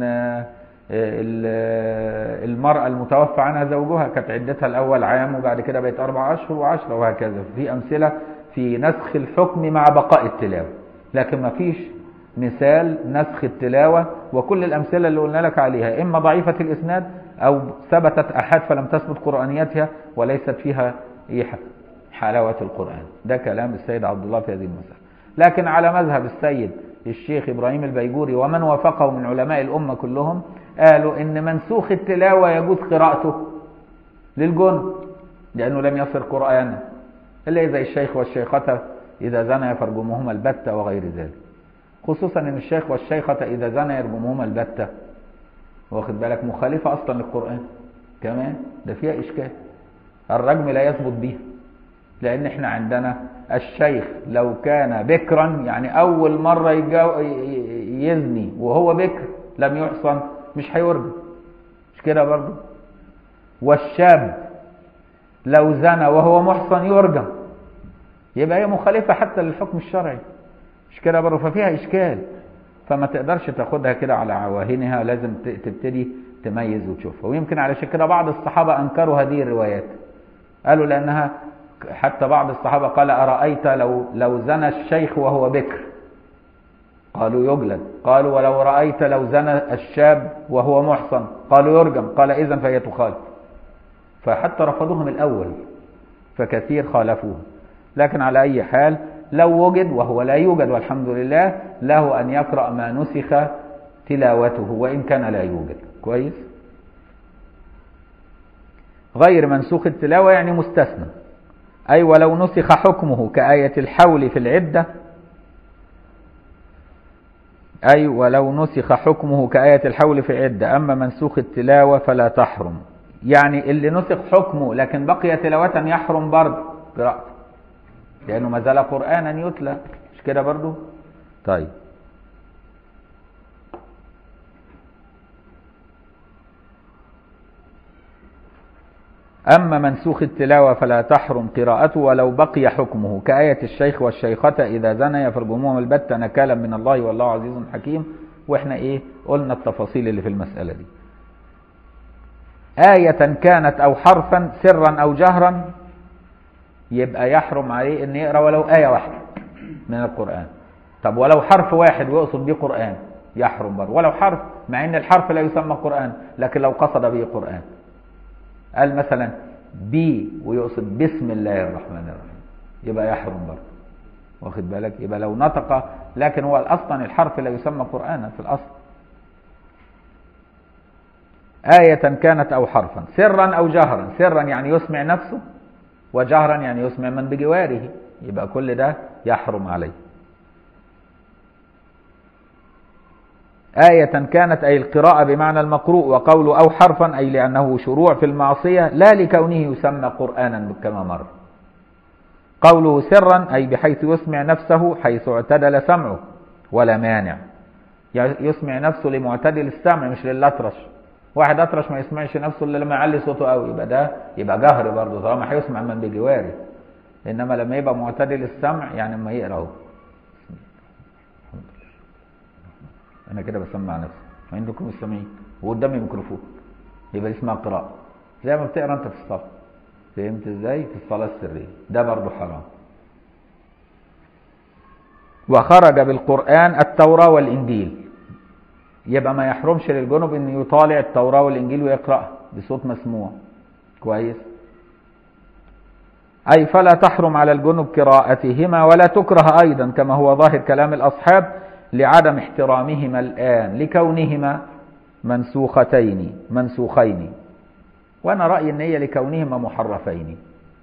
المرأة المتوفى عنها زوجها كانت عدتها الأول عام وبعد كده بقت أربع أشهر وعشرة وهكذا في أمثلة في نسخ الحكم مع بقاء التلاوة لكن ما فيش مثال نسخ التلاوة وكل الأمثلة اللي قلنا لك عليها إما ضعيفة الإسناد أو ثبتت أحد فلم تثبت قرآنيتها وليست فيها حلاوة القرآن ده كلام السيد عبد الله في هذه المسألة لكن على مذهب السيد الشيخ إبراهيم البيجوري ومن وافقه من علماء الأمة كلهم قالوا إن منسوخ التلاوة يجوز قراءته للجن لأنه لم يصر قرآنا إلا إذا الشيخ والشيخة إذا زنى فرجمهما البتة وغير ذلك خصوصا إن الشيخ والشيخة إذا زنى يرجمهما البتة واخد بالك مخالفة أصلا للقرآن كمان ده فيها إشكال الرجم لا يثبت بها لأن إحنا عندنا الشيخ لو كان بكرا يعني أول مرة يزني وهو بكر لم يحصن مش هيرجم مش كده برضه والشاب لو زنى وهو محصن يرجم يبقى هي مخالفة حتى للحكم الشرعي مش كده برضه ففيها إشكال فما تقدرش تاخدها كده على عواهنها لازم تبتدي تميز وتشوفها ويمكن علشان كده بعض الصحابة أنكروا هذه الروايات قالوا لأنها حتى بعض الصحابة قال أرأيت لو لو زنى الشيخ وهو بكر قالوا يجلد قالوا ولو رأيت لو زنى الشاب وهو محصن قالوا يرجم قال إذا فهي تخالف فحتى رفضوهم الأول فكثير خالفوه لكن على أي حال لو وجد وهو لا يوجد والحمد لله له أن يقرأ ما نسخ تلاوته وإن كان لا يوجد كويس غير منسوخ التلاوة يعني مستثنى أي ولو نسخ حكمه كآية الحول في العدة أي ولو نسخ حكمه كآية الحول في عدة أما منسوخ التلاوة فلا تحرم يعني اللي نسخ حكمه لكن بقي تلاوة يحرم برضه قراءته لأنه ما زال قرآنا يتلى مش كده برضه طيب أما منسوخ التلاوة فلا تحرم قراءته ولو بقي حكمه كآية الشيخ والشيخة إذا زنيا فارجموهم البتة نكالا من الله والله عزيز حكيم وإحنا إيه قلنا التفاصيل اللي في المسألة دي آية كانت أو حرفا سرا أو جهرا يبقى يحرم عليه أن يقرأ ولو آية واحدة من القرآن طب ولو حرف واحد ويقصد به قرآن يحرم برضه ولو حرف مع أن الحرف لا يسمى قرآن لكن لو قصد به قرآن قال مثلا بي ويقصد بسم الله الرحمن الرحيم يبقى يحرم برضه واخد بالك يبقى لو نطق لكن هو اصلا الحرف لا يسمى قرانا في الاصل آية كانت أو حرفا سرا أو جهرا سرا يعني يسمع نفسه وجهرا يعني يسمع من بجواره يبقى كل ده يحرم عليه آية كانت أي القراءة بمعنى المقروء وقول أو حرفا أي لأنه شروع في المعصية لا لكونه يسمى قرآنا كما مر قوله سرا أي بحيث يسمع نفسه حيث اعتدل سمعه ولا مانع يسمع نفسه لمعتدل السمع مش للأطرش واحد أطرش ما يسمعش نفسه إلا لما يعلي صوته قوي يبقى ده يبقى جهر برضه طالما هيسمع من بجواره إنما لما يبقى معتدل السمع يعني لما يقرأ اهو انا كده بسمع نفسي وعندكم السامعين وقدامي ميكروفون يبقى اسمها قراءة زي ما بتقرا انت في الصلاة فهمت ازاي في الصلاة السرية ده برضه حرام وخرج بالقرآن التوراة والإنجيل يبقى ما يحرمش للجنب ان يطالع التوراة والإنجيل ويقرأها بصوت مسموع كويس أي فلا تحرم على الجنب قراءتهما ولا تكره أيضا كما هو ظاهر كلام الأصحاب لعدم احترامهما الآن لكونهما منسوختين منسوخين وأنا رأيي أن هي لكونهما محرفين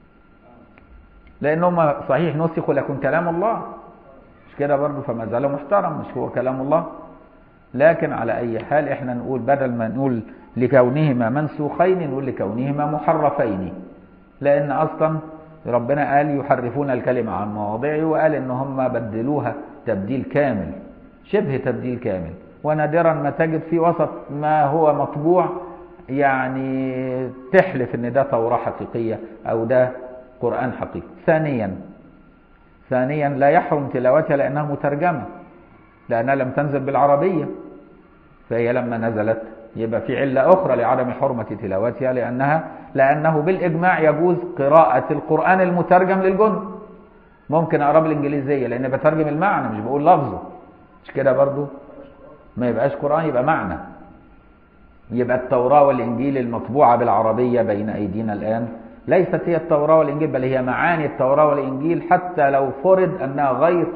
لأنهما صحيح نسخوا لكن كلام الله مش كده برضه فما زال محترم مش هو كلام الله لكن على أي حال إحنا نقول بدل ما نقول لكونهما منسوخين نقول لكونهما محرفين لأن أصلا ربنا قال يحرفون الكلمة عن مواضعه وقال إن هم بدلوها تبديل كامل شبه تبديل كامل ونادرا ما تجد في وسط ما هو مطبوع يعني تحلف ان ده توراة حقيقية او ده قرآن حقيقي ثانيا ثانيا لا يحرم تلاوتها لانها مترجمة لانها لم تنزل بالعربية فهي لما نزلت يبقى في علة اخرى لعدم حرمة تلاوتها لانها لانه بالاجماع يجوز قراءة القرآن المترجم للجند ممكن اقرا بالانجليزيه لان بترجم المعنى مش بقول لفظه مش كده برضو ما يبقاش قران يبقى معنى يبقى التوراه والانجيل المطبوعه بالعربيه بين ايدينا الان ليست هي التوراه والانجيل بل هي معاني التوراه والانجيل حتى لو فرض انها غير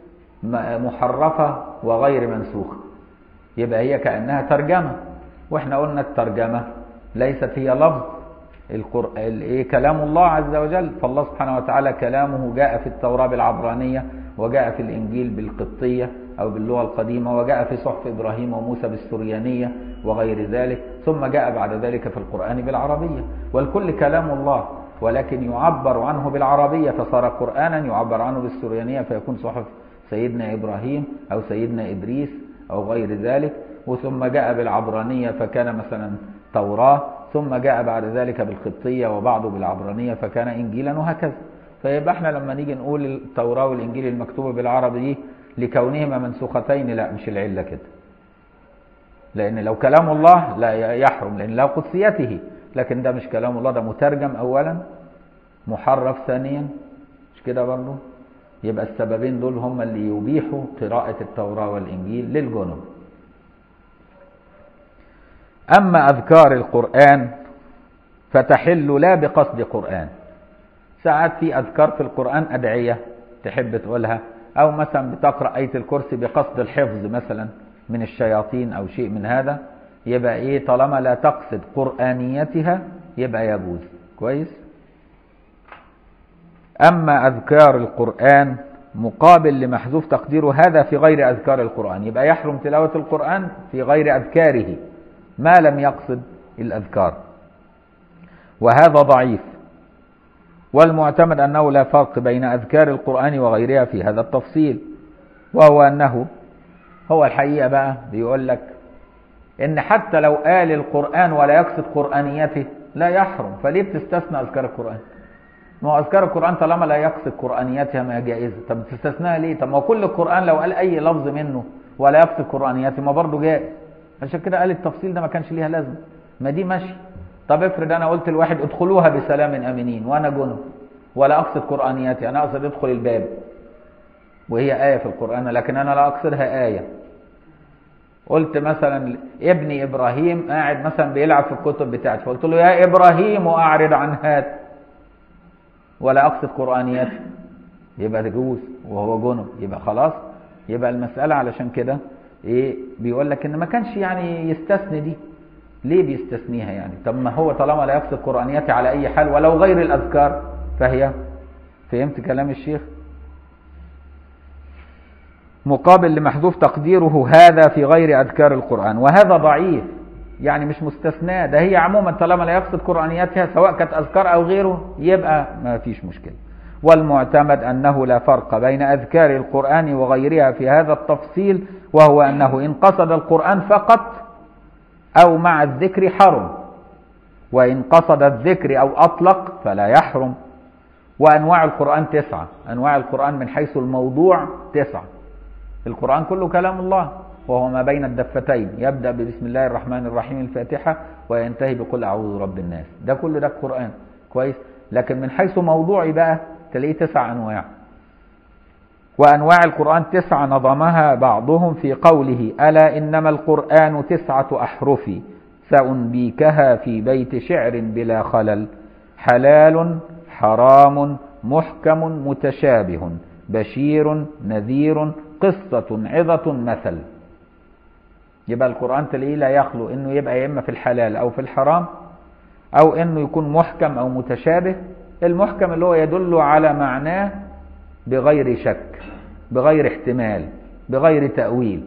محرفه وغير منسوخه يبقى هي كانها ترجمه واحنا قلنا الترجمه ليست هي لفظ القرآن إيه كلام الله عز وجل فالله سبحانه وتعالى كلامه جاء في التوراة بالعبرانية وجاء في الإنجيل بالقبطية أو باللغة القديمة وجاء في صحف إبراهيم وموسى بالسريانية وغير ذلك ثم جاء بعد ذلك في القرآن بالعربية والكل كلام الله ولكن يعبر عنه بالعربية فصار قرآنا يعبر عنه بالسريانية فيكون صحف سيدنا إبراهيم أو سيدنا إدريس أو غير ذلك وثم جاء بالعبرانية فكان مثلا توراة ثم جاء بعد ذلك بالقبطية وبعضه بالعبرانية فكان إنجيلا وهكذا فيبقى احنا لما نيجي نقول التوراة والإنجيل المكتوبة بالعربي دي لكونهما منسوختين لا مش العلة كده لأن لو كلام الله لا يحرم لأن له قدسيته لكن ده مش كلام الله ده مترجم أولا محرف ثانيا مش كده برضه يبقى السببين دول هم اللي يبيحوا قراءة التوراة والإنجيل للجنب أما أذكار القرآن فتحل لا بقصد قرآن ساعات في أذكار في القرآن أدعية تحب تقولها أو مثلا بتقرأ آية الكرسي بقصد الحفظ مثلا من الشياطين أو شيء من هذا يبقى إيه طالما لا تقصد قرآنيتها يبقى يجوز كويس أما أذكار القرآن مقابل لمحذوف تقديره هذا في غير أذكار القرآن يبقى يحرم تلاوة القرآن في غير أذكاره ما لم يقصد الأذكار وهذا ضعيف والمعتمد أنه لا فرق بين أذكار القرآن وغيرها في هذا التفصيل وهو أنه هو الحقيقة بقى بيقول لك إن حتى لو قال القرآن ولا يقصد قرآنيته لا يحرم فليه بتستثنى أذكار القرآن ما هو أذكار القرآن طالما لا يقصد قرآنيتها ما جائزة طب تستثناها ليه طب ما كل القرآن لو قال أي لفظ منه ولا يقصد قرآنيته ما برضه جائز عشان كده قال التفصيل ده ما كانش ليها لازمة ما دي ماشي طب افرض انا قلت لواحد ادخلوها بسلام امنين وانا جنب ولا اقصد قرانياتي انا اقصد ادخل الباب وهي ايه في القران لكن انا لا اقصدها ايه قلت مثلا ابني ابراهيم قاعد مثلا بيلعب في الكتب بتاعتي فقلت له يا ابراهيم اعرض عن هذا ولا اقصد قرانياتي يبقى تجوز وهو جنب يبقى خلاص يبقى المساله علشان كده ايه بيقول لك ان ما كانش يعني يستثني دي ليه بيستثنيها يعني طب ما هو طالما لا يقصد قرآنياتي على أي حال ولو غير الأذكار فهي فهمت كلام الشيخ مقابل لمحذوف تقديره هذا في غير أذكار القرآن وهذا ضعيف يعني مش مستثناء ده هي عموما طالما لا يقصد قرآنياتها سواء كانت أذكار أو غيره يبقى ما فيش مشكلة والمعتمد أنه لا فرق بين أذكار القرآن وغيرها في هذا التفصيل وهو أنه إن قصد القرآن فقط أو مع الذكر حرم وإن قصد الذكر أو أطلق فلا يحرم وأنواع القرآن تسعة أنواع القرآن من حيث الموضوع تسعة القرآن كله كلام الله وهو ما بين الدفتين يبدأ ببسم الله الرحمن الرحيم الفاتحة وينتهي بقول أعوذ برب الناس ده كله ده القرآن كويس لكن من حيث موضوعي بقى تلاقيه تسع أنواع وأنواع القرآن تسعة نظمها بعضهم في قوله ألا إنما القرآن تسعة أحرف سأنبيكها في بيت شعر بلا خلل حلال حرام محكم متشابه بشير نذير قصة عظة مثل يبقى القرآن تلاقيه لا يخلو انه يبقى يا اما في الحلال او في الحرام او انه يكون محكم او متشابه المحكم اللي هو يدل على معناه بغير شك بغير احتمال بغير تأويل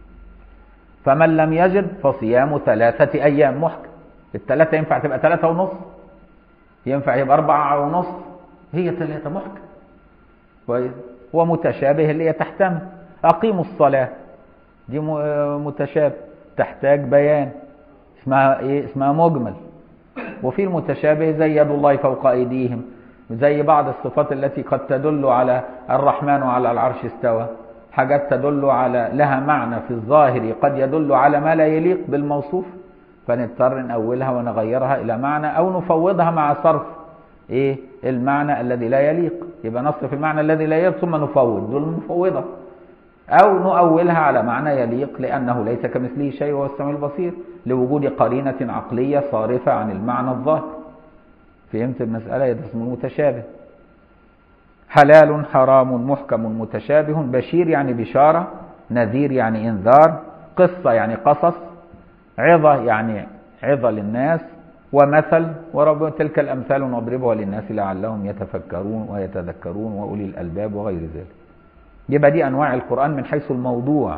فمن لم يجد فصيام ثلاثة أيام محكم الثلاثة ينفع تبقى ثلاثة ونص ينفع يبقى أربعة ونص هي ثلاثة محكم كويس ومتشابه اللي هي تحتمل أقيموا الصلاة دي متشابه تحتاج بيان اسمها ايه اسمها مجمل وفي المتشابه زي يد الله فوق ايديهم زي بعض الصفات التي قد تدل على الرحمن على العرش استوى حاجات تدل على لها معنى في الظاهر قد يدل على ما لا يليق بالموصوف فنضطر نأولها ونغيرها إلى معنى أو نفوضها مع صرف إيه المعنى الذي لا يليق يبقى نصرف المعنى الذي لا يليق ثم نفوض دول مفوضة أو نؤولها على معنى يليق لأنه ليس كمثله شيء وهو السميع البصير لوجود قرينة عقلية صارفة عن المعنى الظاهر فهمت المسألة ده اسمه متشابه حلال حرام محكم متشابه بشير يعني بشارة نذير يعني إنذار قصة يعني قصص عظة يعني عظة للناس ومثل ورب تلك الأمثال نضربها للناس لعلهم يتفكرون ويتذكرون وأولي الألباب وغير ذلك يبقى دي أنواع القرآن من حيث الموضوع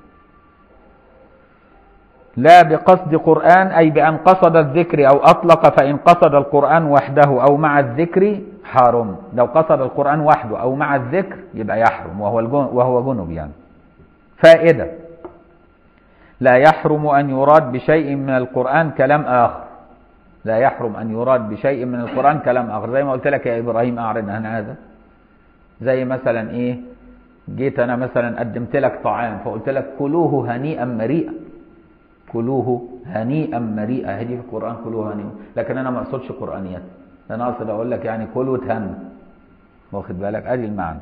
لا بقصد قرآن أي بأن قصد الذكر أو أطلق فإن قصد القرآن وحده أو مع الذكر حرم لو قصد القرآن وحده أو مع الذكر يبقى يحرم وهو, وهو جنب يعني فائدة لا يحرم أن يراد بشيء من القرآن كلام آخر لا يحرم أن يراد بشيء من القرآن كلام آخر زي ما قلت لك يا إبراهيم أعرض عن هذا زي مثلا إيه جيت أنا مثلا قدمت لك طعام فقلت لك كلوه هنيئا مريئا كلوه هنيئا مريئا هذه في القرآن كلوه هنيئا لكن أنا ما أقصدش قرآنيات انا اقصد اقول لك يعني كل وتهنى واخد بالك ادي المعنى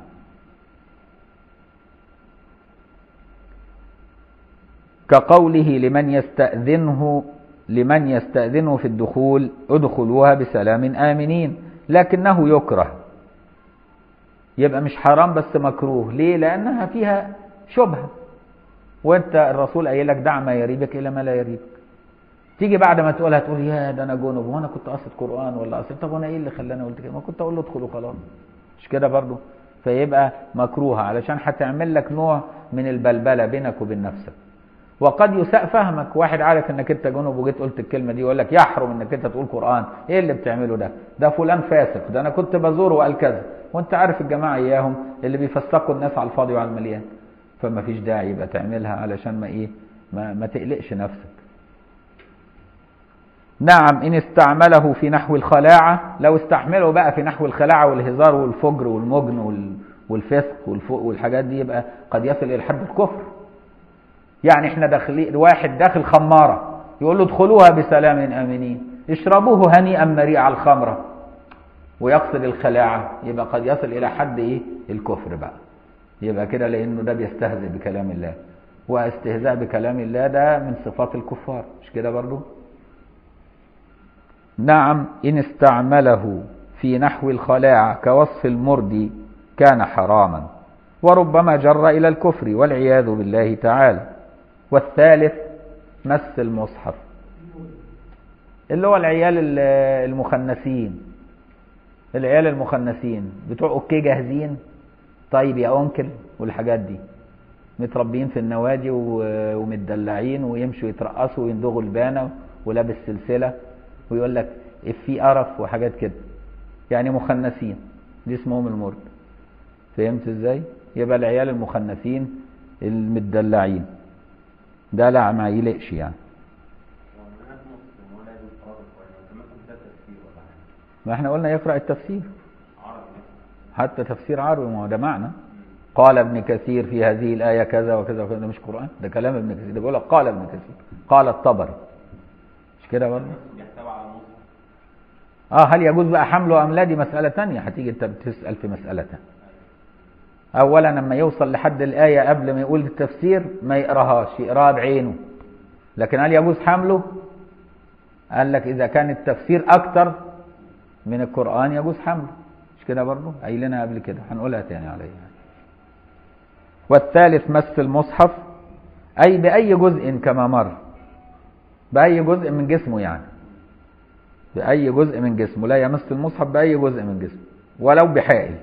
كقوله لمن يستأذنه لمن يستأذنه في الدخول ادخلوها بسلام آمنين لكنه يكره يبقى مش حرام بس مكروه ليه لأنها فيها شبهة وانت الرسول قايل لك دع ما يريبك إلى ما لا يريبك تيجي بعد ما تقولها تقول يا ده انا جنب وانا كنت قاصد قرآن ولا قاصد طب وانا ايه اللي خلاني قلت كده ما كنت اقول له ادخل وخلاص مش كده برضه فيبقى مكروهة علشان هتعمل لك نوع من البلبلة بينك وبين نفسك وقد يساء فهمك واحد عارف انك انت جنب وجيت قلت الكلمه دي يقول لك يحرم انك انت تقول قران ايه اللي بتعمله ده ده فلان فاسق ده انا كنت بزوره وقال كذا وانت عارف الجماعه اياهم اللي بيفسقوا الناس على الفاضي وعلى المليان فما فيش داعي يبقى تعملها علشان ما ايه ما, ما تقلقش نفسك نعم ان استعمله في نحو الخلاعه لو استحمله بقى في نحو الخلاعه والهزار والفجر والمجن والفسق والحاجات دي يبقى قد يصل الى حد الكفر يعني احنا داخلين واحد داخل خمارة يقول له ادخلوها بسلام امنين اشربوه هنيئا مريع الخمرة ويقصد الخلاعة يبقى قد يصل الى حد ايه الكفر بقى يبقى كده لانه ده بيستهزئ بكلام الله واستهزاء بكلام الله ده من صفات الكفار مش كده برضو نعم ان استعمله في نحو الخلاعة كوصف المردي كان حراما وربما جر الى الكفر والعياذ بالله تعالى والثالث مس المصحف اللي هو العيال المخنثين العيال المخنثين بتوع اوكي جاهزين طيب يا انكل والحاجات دي متربيين في النوادي ومتدلعين ويمشوا يترقصوا ويندغوا البانه ولابس سلسله ويقول لك في قرف وحاجات كده يعني مخنثين دي اسمهم المرد فهمت ازاي يبقى العيال المخنثين المتدلعين ده لا ما يلقش يعني ما احنا قلنا يقرأ التفسير حتى تفسير عربي ما هو ده معنى قال ابن كثير في هذه الآية كذا وكذا وكذا ده مش قرآن ده كلام ابن كثير ده بيقول لك قال ابن كثير قال الطبري مش كده برضه اه هل يجوز بقى حمله ام لا دي مسألة تانية هتيجي انت بتسأل في مسألة تانية اولا لما يوصل لحد الايه قبل ما يقول التفسير ما يقراهاش يقراها بعينه لكن هل يجوز حمله قال لك اذا كان التفسير اكتر من القران يجوز حمله مش كده برضه قايلينها قبل كده هنقولها تاني عليها والثالث مس المصحف اي باي جزء كما مر باي جزء من جسمه يعني باي جزء من جسمه لا يمس المصحف باي جزء من جسمه ولو بحائل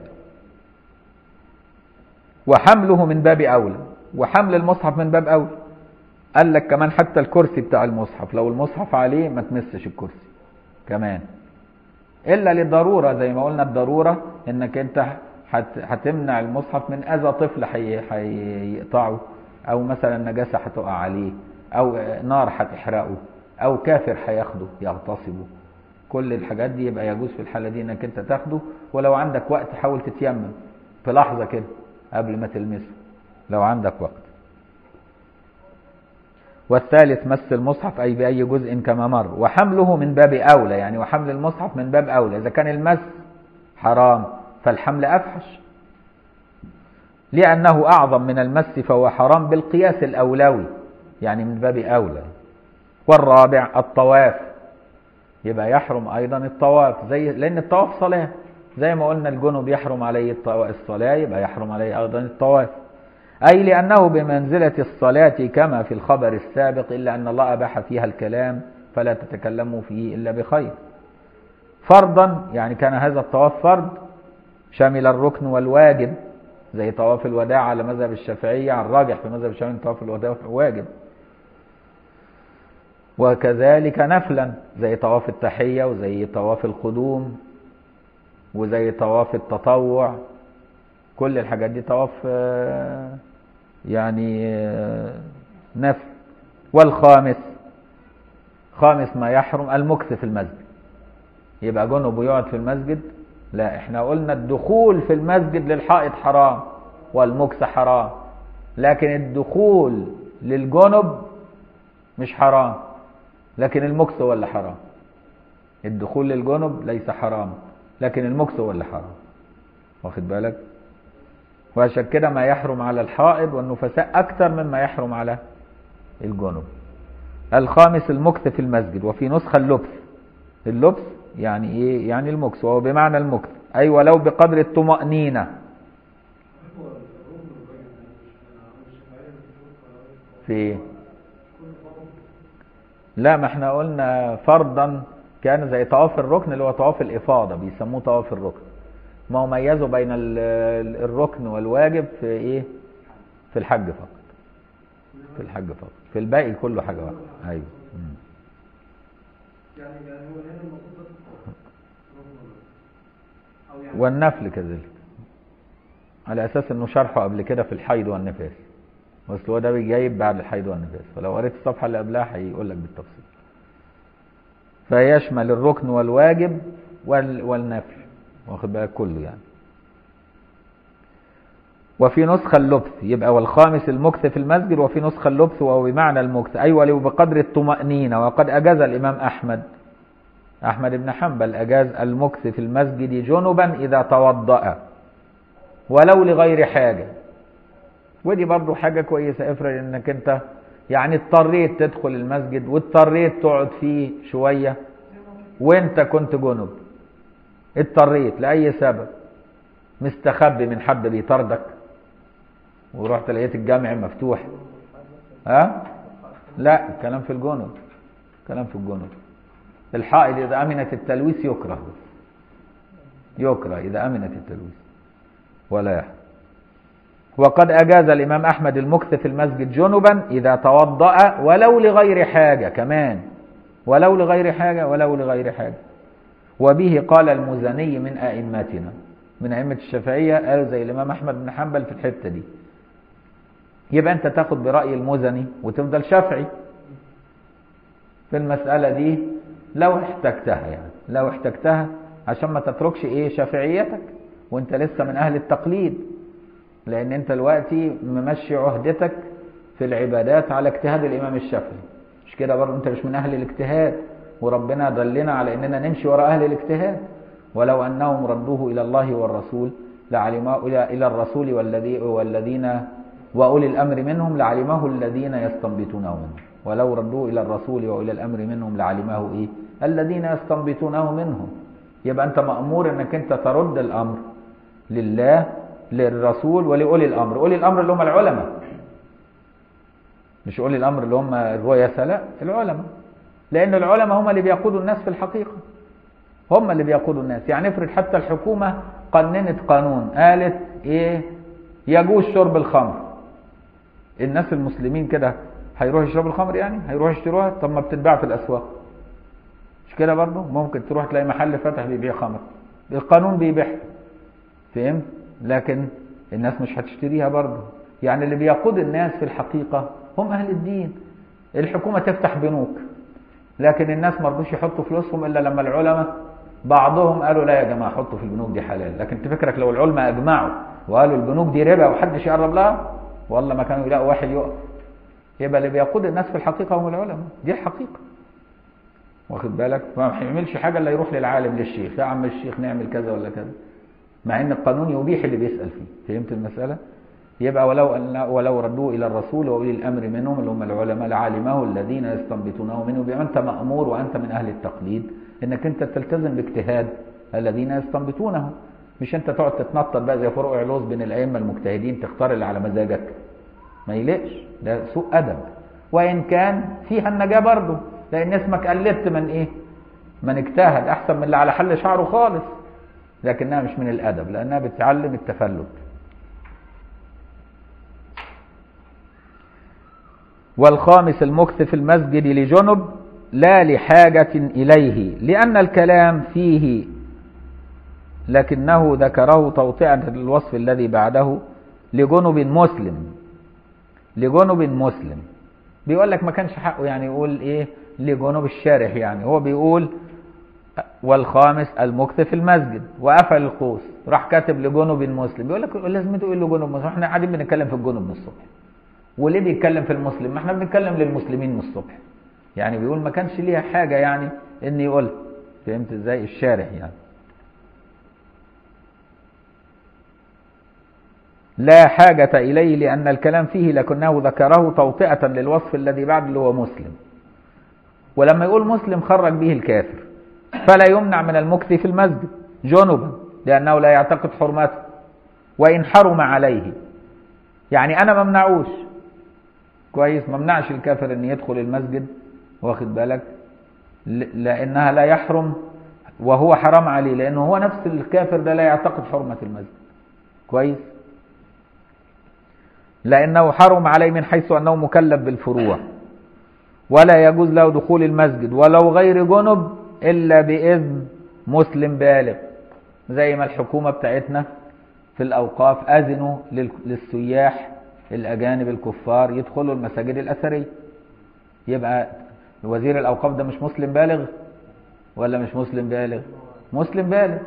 وحمله من باب أولى وحمل المصحف من باب أولى قال لك كمان حتى الكرسي بتاع المصحف لو المصحف عليه ما تمسش الكرسي كمان إلا للضرورة زي ما قلنا الضرورة إنك أنت هتمنع المصحف من أذى طفل هيقطعه أو مثلا نجاسة هتقع عليه أو نار هتحرقه أو كافر هياخده يغتصبه كل الحاجات دي يبقى يجوز في الحالة دي إنك أنت تاخده ولو عندك وقت حاول تتيمم في لحظة كده قبل ما تلمسه لو عندك وقت والثالث مس المصحف أي بأي جزء كما مر وحمله من باب أولى يعني وحمل المصحف من باب أولى إذا كان المس حرام فالحمل أفحش لأنه أعظم من المس فهو حرام بالقياس الأولوي يعني من باب أولى والرابع الطواف يبقى يحرم أيضا الطواف زي لأن الطواف صلاة زي ما قلنا الجنوب يحرم عليه الصلاة يبقى يحرم عليه أيضا الطواف أي لأنه بمنزلة الصلاة كما في الخبر السابق إلا أن الله أباح فيها الكلام فلا تتكلموا فيه إلا بخير فرضا يعني كان هذا الطواف فرض شمل الركن والواجب زي طواف الوداع على مذهب الشافعية على الراجح في مذهب الشافعي طواف الوداع واجب وكذلك نفلا زي طواف التحية وزي طواف القدوم وزي طواف التطوع كل الحاجات دي طواف يعني نفل والخامس خامس ما يحرم المكث في المسجد يبقى جنب ويقعد في المسجد لا احنا قلنا الدخول في المسجد للحائط حرام والمكث حرام لكن الدخول للجنب مش حرام لكن المكث هو اللي حرام الدخول للجنب ليس حرام لكن المكس هو اللي حرام واخد بالك وعشان كده ما يحرم على الحائض والنفساء أكثر مما يحرم على الجنب الخامس المكث في المسجد وفي نسخة اللبس اللبس يعني ايه يعني المكث وهو بمعنى المكث اي ولو بقدر الطمأنينة في ايه لا ما احنا قلنا فرضا كان زي طواف الركن اللي هو طواف الإفاضة بيسموه طواف الركن ما هو ميزوا بين ال- الركن والواجب في ايه في الحج فقط في الحج فقط في الباقي كله حاجة واحدة ايوه مم. يعني يعني هو هنا المفروض بس ركن او يعني والنفل كذلك على اساس انه شرحه قبل كده في الحيض والنفاس بس هو ده جايب بعد الحيض والنفاس فلو قريت الصفحه اللي قبلها هيقول لك بالتفصيل فيشمل الركن والواجب وال والنفل واخد بالك كله يعني وفي نسخة اللبث يبقى والخامس المكث في المسجد وفي نسخة اللبث وهو بمعنى المكث أي ولو بقدر الطمأنينة وقد أجاز الإمام أحمد أحمد بن حنبل أجاز المكث في المسجد جنبا إذا توضأ ولو لغير حاجة ودي برضو حاجة كويسة افرض انك انت يعني اضطريت تدخل المسجد واضطريت تقعد فيه شوية وانت كنت جنب اضطريت لأي سبب مستخبي من حد بيطاردك ورحت لقيت الجامع مفتوح ها لا الكلام في الجنب كلام في الجنب الحائض إذا أمنت التلويث يكره يكره إذا أمنت التلويث ولا يحرم وقد أجاز الإمام أحمد المكث في المسجد جنبا إذا توضأ ولو لغير حاجة كمان ولو لغير حاجة ولو لغير حاجة وبه قال المزني من أئمتنا من أئمة الشافعية قالوا زي الإمام أحمد بن حنبل في الحتة دي يبقى أنت تاخد برأي المزني وتفضل شافعي في المسألة دي لو احتجتها يعني لو احتجتها عشان ما تتركش ايه شافعيتك وانت لسه من اهل التقليد لان انت دلوقتي ممشي عهدتك في العبادات على اجتهاد الامام الشافعي مش كده برضه انت مش من اهل الاجتهاد وربنا دلنا على اننا نمشي وراء اهل الاجتهاد ولو انهم ردوه الى الله والرسول لعلمه الى الى الرسول والذي والذين واولي الامر منهم لعلمه الذين يستنبطونه منهم ولو ردوه الى الرسول واولي الامر منهم لعلمه ايه الذين يستنبطونه منهم يبقى انت مامور انك انت ترد الامر لله للرسول ولأولي الأمر أولي الأمر اللي هم العلماء مش أولي الأمر اللي هم الرؤساء لا العلماء لأن العلماء هم اللي بيقودوا الناس في الحقيقة هم اللي بيقودوا الناس يعني افرض حتى الحكومة قننت قانون قالت إيه يجوز شرب الخمر الناس المسلمين كده هيروحوا يشربوا الخمر يعني هيروحوا يشتروها طب ما بتتباع في الأسواق مش كده برضه ممكن تروح تلاقي محل فتح بيبيع خمر القانون بيبيعها فهمت لكن الناس مش هتشتريها برضه يعني اللي بيقود الناس في الحقيقة هم أهل الدين الحكومة تفتح بنوك لكن الناس ما رضوش يحطوا فلوسهم إلا لما العلماء بعضهم قالوا لا يا جماعة حطوا في البنوك دي حلال لكن تفكرك لو العلماء أجمعوا وقالوا البنوك دي ربا ومحدش يقرب لها والله ما كانوا يلاقوا واحد يقف يبقى اللي بيقود الناس في الحقيقة هم العلماء دي الحقيقة واخد بالك ما بيعملش حاجة إلا يروح للعالم للشيخ يا عم الشيخ نعمل كذا ولا كذا مع ان القانون يبيح اللي بيسأل فيه فهمت المسألة يبقى ولو أن ولو ردوه الى الرسول واولي الامر منهم اللي هم العلماء لعلمه الذين يستنبطونه منه يبقى انت مامور وانت من اهل التقليد انك انت تلتزم باجتهاد الذين يستنبطونه مش انت تقعد تتنطط بقى زي فروع علوز بين الائمه المجتهدين تختار اللي على مزاجك ما يليقش ده سوء ادب وان كان فيها النجاه برضه لان اسمك قلدت من ايه من اجتهد احسن من اللي على حل شعره خالص لكنها مش من الادب لانها بتعلم التفلت والخامس المكث في المسجد لجنب لا لحاجة إليه لأن الكلام فيه لكنه ذكره توطئا للوصف الذي بعده لجنب مسلم لجنب مسلم بيقول لك ما كانش حقه يعني يقول ايه لجنب الشارح يعني هو بيقول والخامس المكث في المسجد وقفل القوس راح كاتب لجنب مسلم بيقول لك لازم تقول له جنب مسلم احنا قاعدين بنتكلم في الجنب من الصبح وليه بيتكلم في المسلم ما احنا بنتكلم للمسلمين من الصبح يعني بيقول ما كانش ليها حاجه يعني ان يقول فهمت ازاي الشارح يعني لا حاجة إليه لأن الكلام فيه لكنه ذكره توطئة للوصف الذي بعد اللي هو مسلم ولما يقول مسلم خرج به الكافر فلا يمنع من المكث في المسجد جنبا لأنه لا يعتقد حرمته وإن حرم عليه يعني أنا ما منعوش كويس ما منعش الكافر أن يدخل المسجد واخد بالك لأنها لا يحرم وهو حرام عليه لأنه هو نفس الكافر ده لا يعتقد حرمة المسجد كويس لأنه حرم عليه من حيث أنه مكلف بالفروع ولا يجوز له دخول المسجد ولو غير جنب إلا بإذن مسلم بالغ زي ما الحكومة بتاعتنا في الأوقاف أذنوا للسياح الأجانب الكفار يدخلوا المساجد الأثرية يبقى وزير الأوقاف ده مش مسلم بالغ ولا مش مسلم بالغ مسلم بالغ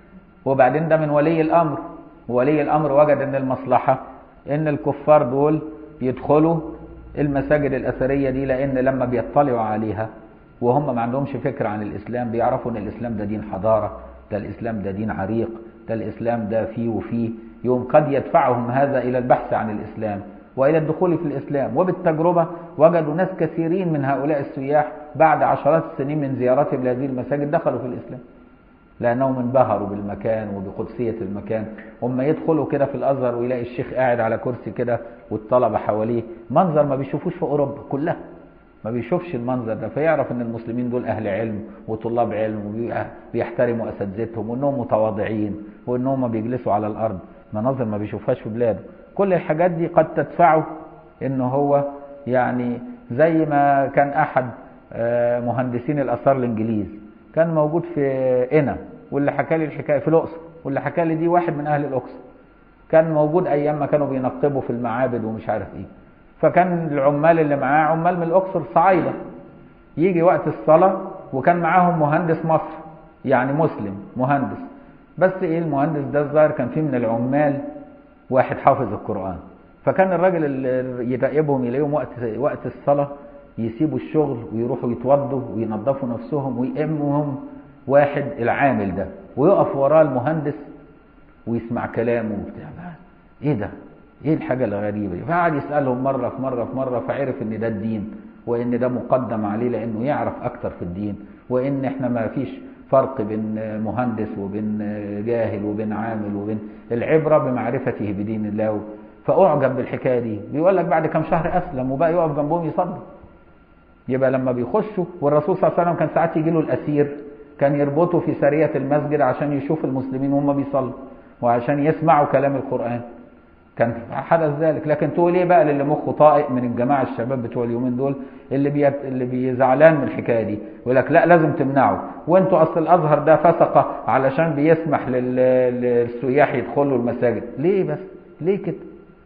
وبعدين ده من ولي الأمر ولي الأمر وجد أن المصلحة أن الكفار دول يدخلوا المساجد الأثرية دي لأن لما بيطلعوا عليها وهم ما عندهمش فكرة عن الإسلام بيعرفوا أن الإسلام ده دين حضارة ده الإسلام ده دين عريق ده الإسلام ده فيه وفيه يوم قد يدفعهم هذا إلى البحث عن الإسلام وإلى الدخول في الإسلام وبالتجربة وجدوا ناس كثيرين من هؤلاء السياح بعد عشرات السنين من زيارتهم لهذه المساجد دخلوا في الإسلام لأنهم انبهروا بالمكان وبقدسية المكان هم يدخلوا كده في الأزهر ويلاقي الشيخ قاعد على كرسي كده والطلبة حواليه منظر ما بيشوفوش في أوروبا كلها ما بيشوفش المنظر ده فيعرف ان المسلمين دول اهل علم وطلاب علم وبيحترموا اساتذتهم وانهم متواضعين وانهم بيجلسوا على الارض مناظر ما بيشوفهاش في بلاده كل الحاجات دي قد تدفعه ان هو يعني زي ما كان احد مهندسين الاثار الانجليز كان موجود في قنا واللي حكى لي الحكايه في الاقصر واللي حكى لي دي واحد من اهل الاقصر كان موجود ايام ما كانوا بينقبوا في المعابد ومش عارف ايه فكان العمال اللي معاه عمال من الاقصر صعايده يجي وقت الصلاه وكان معاهم مهندس مصر يعني مسلم مهندس بس ايه المهندس ده الظاهر كان فيه من العمال واحد حافظ القران فكان الراجل اللي يراقبهم يلاقيهم وقت وقت الصلاه يسيبوا الشغل ويروحوا يتوضوا وينظفوا نفسهم ويأمهم واحد العامل ده ويقف وراه المهندس ويسمع كلامه وبتاع ايه ده ايه الحاجه الغريبه دي فقعد يسالهم مره في مره في مره فعرف ان ده الدين وان ده مقدم عليه لانه يعرف اكتر في الدين وان احنا ما فيش فرق بين مهندس وبين جاهل وبين عامل وبين العبره بمعرفته بدين الله فاعجب بالحكايه دي بيقول لك بعد كم شهر اسلم وبقى يقف جنبهم يصلي يبقى لما بيخشوا والرسول صلى الله عليه وسلم كان ساعات يجي له الاسير كان يربطه في سريه المسجد عشان يشوف المسلمين وهم بيصلوا وعشان يسمعوا كلام القران كان حدث ذلك لكن تقول ايه بقى للي مخه طائق من الجماعه الشباب بتوع اليومين دول اللي بي اللي بيزعلان من الحكايه دي يقول لك لا لازم تمنعه وانتوا اصل الازهر ده فسقه علشان بيسمح للسياح يدخلوا المساجد ليه بس ليه كده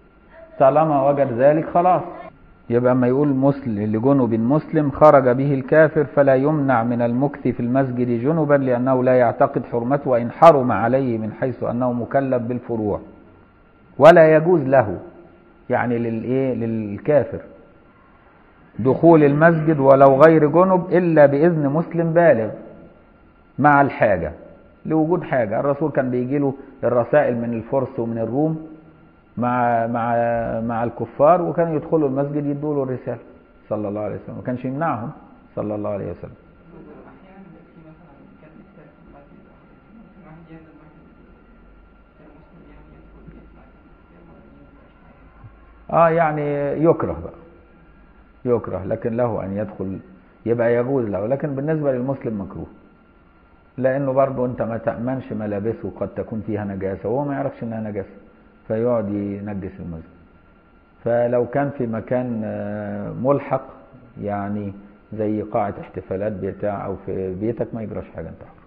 طالما وجد ذلك خلاص يبقى اما يقول مسلم لجنب مسلم خرج به الكافر فلا يمنع من المكث في المسجد جنبا لانه لا يعتقد حرمته وان حرم عليه من حيث انه مكلف بالفروع ولا يجوز له يعني للايه للكافر دخول المسجد ولو غير جنب الا باذن مسلم بالغ مع الحاجه لوجود حاجه الرسول كان بيجي له الرسائل من الفرس ومن الروم مع مع مع الكفار وكانوا يدخلوا المسجد يدوا له الرساله صلى الله عليه وسلم ما كانش يمنعهم صلى الله عليه وسلم اه يعني يكره بقى يكره لكن له ان يدخل يبقى يجوز له لكن بالنسبه للمسلم مكروه لانه برضه انت ما تامنش ملابسه قد تكون فيها نجاسه وهو ما يعرفش انها نجاسه فيقعد ينجس المسجد فلو كان في مكان ملحق يعني زي قاعة احتفالات بتاع أو في بيتك ما يجراش حاجة أنت حر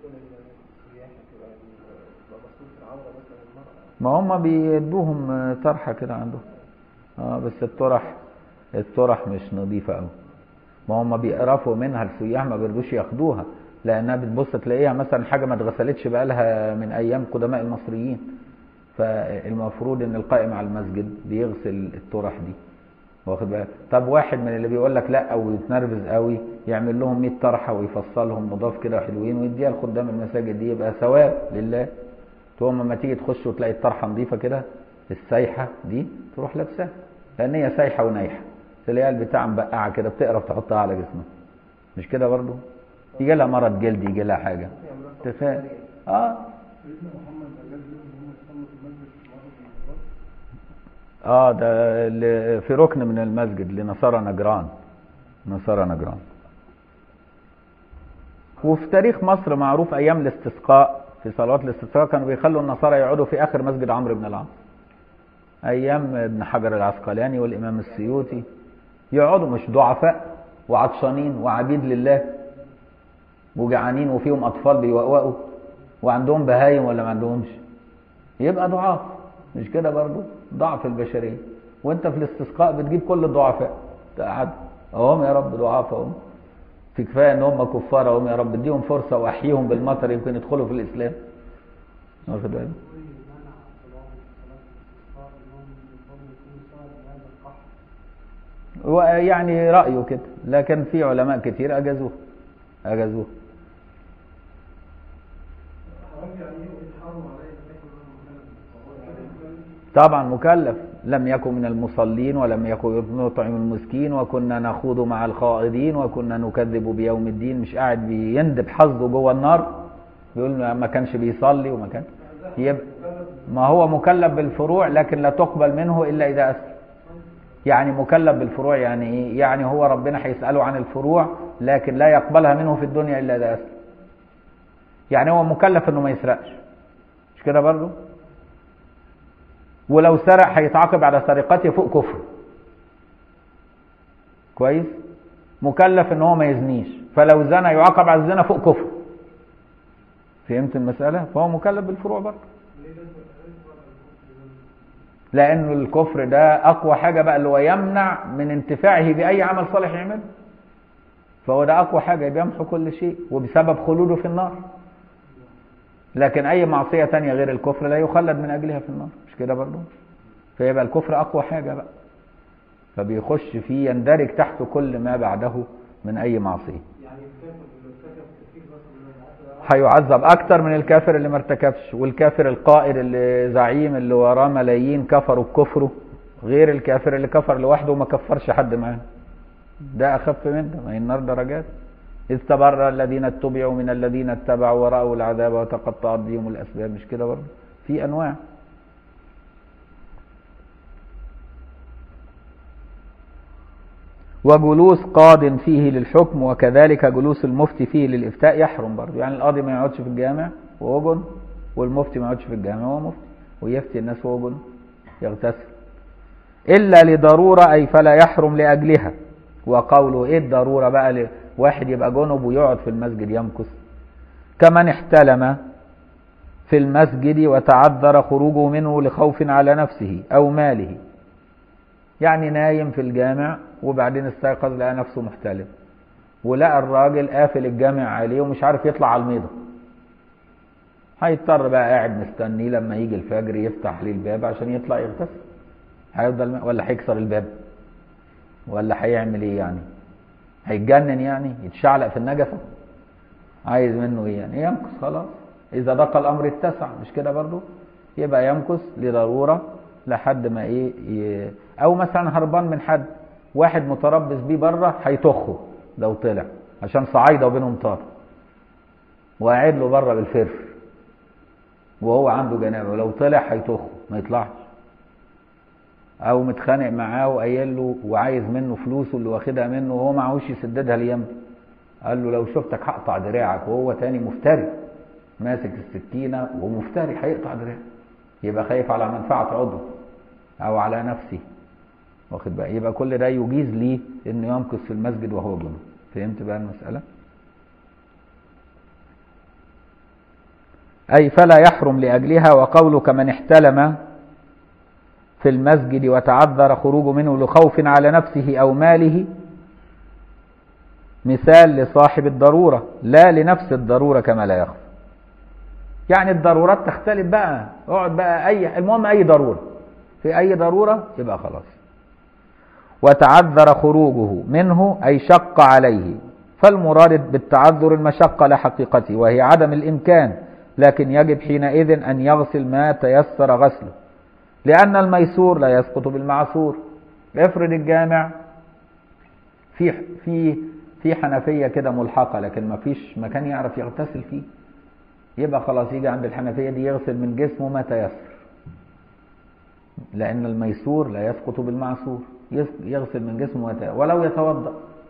ما هم بيدوهم طرحة كده عندهم اه بس الطرح الطرح مش نظيفة أوي ما هم بيقرفوا منها السياح ما بيرضوش ياخدوها لأنها بتبص تلاقيها مثلا حاجة ما اتغسلتش بقالها من أيام قدماء المصريين فالمفروض ان القائم على المسجد بيغسل الطرح دي واخد بالك طب واحد من اللي بيقول لك لا او يتنرفز قوي يعمل لهم 100 طرحه ويفصلهم نضاف كده حلوين ويديها لخدام المساجد دي يبقى ثواب لله تقوم لما تيجي تخش وتلاقي الطرحه نظيفه كده السايحه دي تروح لابساها لان هي سايحه ونايحه تلاقيها البتاع مبقعه كده بتقرف تحطها على جسمها مش كده برضو يجي لها مرض جلد يجي لها حاجه تفاهم اه سيدنا محمد أجاز لهم إن هم يصلوا في المسجد في مرة من المرات اه ده ل- في ركن من المسجد لنصارى نجران نصارى نجران وفي تاريخ مصر معروف ايام الاستسقاء في صلوات الاستسقاء كانوا بيخلوا النصارى يقعدوا في اخر مسجد عمرو بن العاص ايام ابن حجر العسقلاني والامام السيوطي يقعدوا مش ضعفاء وعطشانين وعبيد لله وجعانين وفيهم اطفال بيوقوقوا وعندهم بهايم ولا ما عندهمش يبقى ضعاف مش كده برضو ضعف البشريه وانت في الاستسقاء بتجيب كل الضعفاء تقعد اهم يا رب ضعاف اهم في كفايه ان هم كفار اهم يا رب اديهم فرصه واحييهم بالمطر يمكن يدخلوا في الاسلام واخد بالك منع صلاة صلاة الاستسقاء إنهم يصلوا يكونوا سبب لهذا القحط ويعني رايه كده لكن في علماء كتير اجازوه اجازوه حضرتك يعني إيه يتحرم عليه أن ياكل منه مكلف طبعا مكلف لم يكن من المصلين ولم يكن يطعم المسكين وكنا نخوض مع الخائضين وكنا نكذب بيوم الدين مش قاعد بيندب حظه جوه النار بيقول ما كانش بيصلي وما كان يبقى ما هو مكلف بالفروع لكن لا تقبل منه الا اذا اسلم يعني مكلف بالفروع يعني ايه يعني هو ربنا هيساله عن الفروع لكن لا يقبلها منه في الدنيا الا اذا اسلم يعني هو مكلف انه ما يسرقش مش كده برضه ولو سرق هيتعاقب على سرقته فوق كفر كويس مكلف ان هو ما يزنيش فلو زنى يعاقب على الزنا فوق كفر فهمت المسألة فهو مكلف بالفروع برضه لأنه الكفر ده أقوى حاجة بقى اللي هو يمنع من انتفاعه بأي عمل صالح يعمله فهو ده أقوى حاجة بيمحو كل شيء وبسبب خلوده في النار لكن أي معصية تانية غير الكفر لا يخلد من أجلها في النار مش كده برضه فيبقى الكفر أقوى حاجة بقى فبيخش فيه يندرج تحت كل ما بعده من أي معصية يعني الكافر اللي ارتكب كثير مثلا من المعاصي هيعذب اكتر من الكافر اللي ما ارتكبش والكافر القائد اللي زعيم اللي وراه ملايين كفروا بكفره غير الكافر اللي كفر لوحده وما كفرش حد معاه ده اخف من ده ما هي النار درجات اذ تبرأ الذين اتبعوا من الذين اتبعوا ورأوا العذاب وتقطعت بهم الاسباب مش كده برضه في انواع وجلوس قاض فيه للحكم وكذلك جلوس المفتي فيه للإفتاء يحرم برضه يعني القاضي ما يقعدش في الجامع وهو جن والمفتي ما يقعدش في الجامع وهو مفتي ويفتي الناس وهو جن يغتسل إلا لضرورة أي فلا يحرم لأجلها وقوله إيه الضرورة بقى ل- واحد يبقى جنب ويقعد في المسجد يمكث كمن احتلم في المسجد وتعذر خروجه منه لخوف على نفسه أو ماله يعني نايم في الجامع وبعدين استيقظ لقى نفسه محتلم ولقى الراجل قافل الجامع عليه ومش عارف يطلع على الميضة هيضطر بقى قاعد مستنيه لما يجي الفجر يفتح عليه الباب عشان يطلع يغتسل هيفضل ولا هيكسر الباب ولا هيعمل ايه يعني هيتجنن يعني يتشعلق في النجفة عايز منه ايه يعني يمكث خلاص اذا ضاق الامر اتسع مش كده برضو يبقى يمكث لضرورة لحد ما ايه ي... او مثلا هربان من حد واحد متربص بيه بره هيطخه لو طلع عشان صعايده وبينهم طار وقاعد له بره بالفرف وهو عنده جنابه ولو طلع هيطخه ما يطلعش او متخانق معاه وقايل له وعايز منه فلوسه اللي واخدها منه وهو معهوش يسددها ليمتى قال له لو شفتك هقطع دراعك وهو تاني مفتري ماسك السكينه ومفتري هيقطع دراعك يبقى خايف على منفعه عضو او على نفسه واخد بقى يبقى كل ده يجيز ليه انه يمكث في المسجد وهو جنوب فهمت بقى المساله اي فلا يحرم لاجلها وقوله كمن احتلم في المسجد وتعذر خروجه منه لخوف على نفسه او ماله مثال لصاحب الضروره لا لنفس الضروره كما لا يخفى يعني الضرورات تختلف بقى اقعد بقى اي المهم اي ضروره في اي ضروره يبقى خلاص وتعذر خروجه منه أي شق عليه فالمراد بالتعذر المشقة لحقيقته وهي عدم الإمكان لكن يجب حينئذ أن يغسل ما تيسر غسله لأن الميسور لا يسقط بالمعسور افرض الجامع في في في حنفية كده ملحقة لكن ما فيش مكان يعرف يغتسل فيه يبقى خلاص يجي عند الحنفية دي يغسل من جسمه ما تيسر لأن الميسور لا يسقط بالمعسور يغسل من جسمه ما تيسر ولو يتوضأ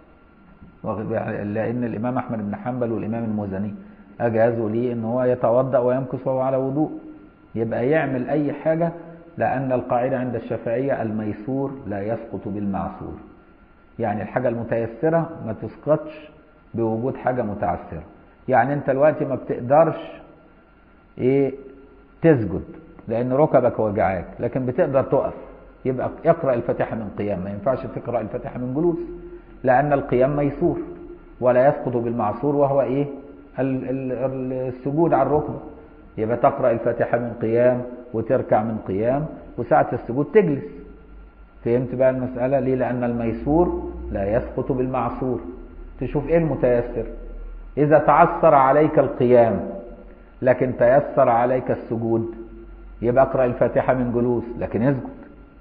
لأن الإمام أحمد بن حنبل والإمام المزني أجازوا ليه إن هو يتوضأ ويمكث وهو على وضوء يبقى يعمل أي حاجة لأن القاعدة عند الشافعية الميسور لا يسقط بالمعسور يعني الحاجة المتيسرة ما تسقطش بوجود حاجة متعسرة يعني انت دلوقتي ما بتقدرش ايه تسجد لان ركبك وجعاك لكن بتقدر تقف يبقى اقرأ الفاتحة من قيام ما ينفعش تقرأ الفاتحة من جلوس لأن القيام ميسور ولا يسقط بالمعصور وهو ايه السجود على الركبة يبقى تقرأ الفاتحة من قيام وتركع من قيام وساعة السجود تجلس فهمت بقى المسألة ليه لأن الميسور لا يسقط بالمعصور تشوف ايه المتيسر إذا تعثر عليك القيام لكن تيسر عليك السجود يبقى اقرأ الفاتحة من جلوس لكن اسجد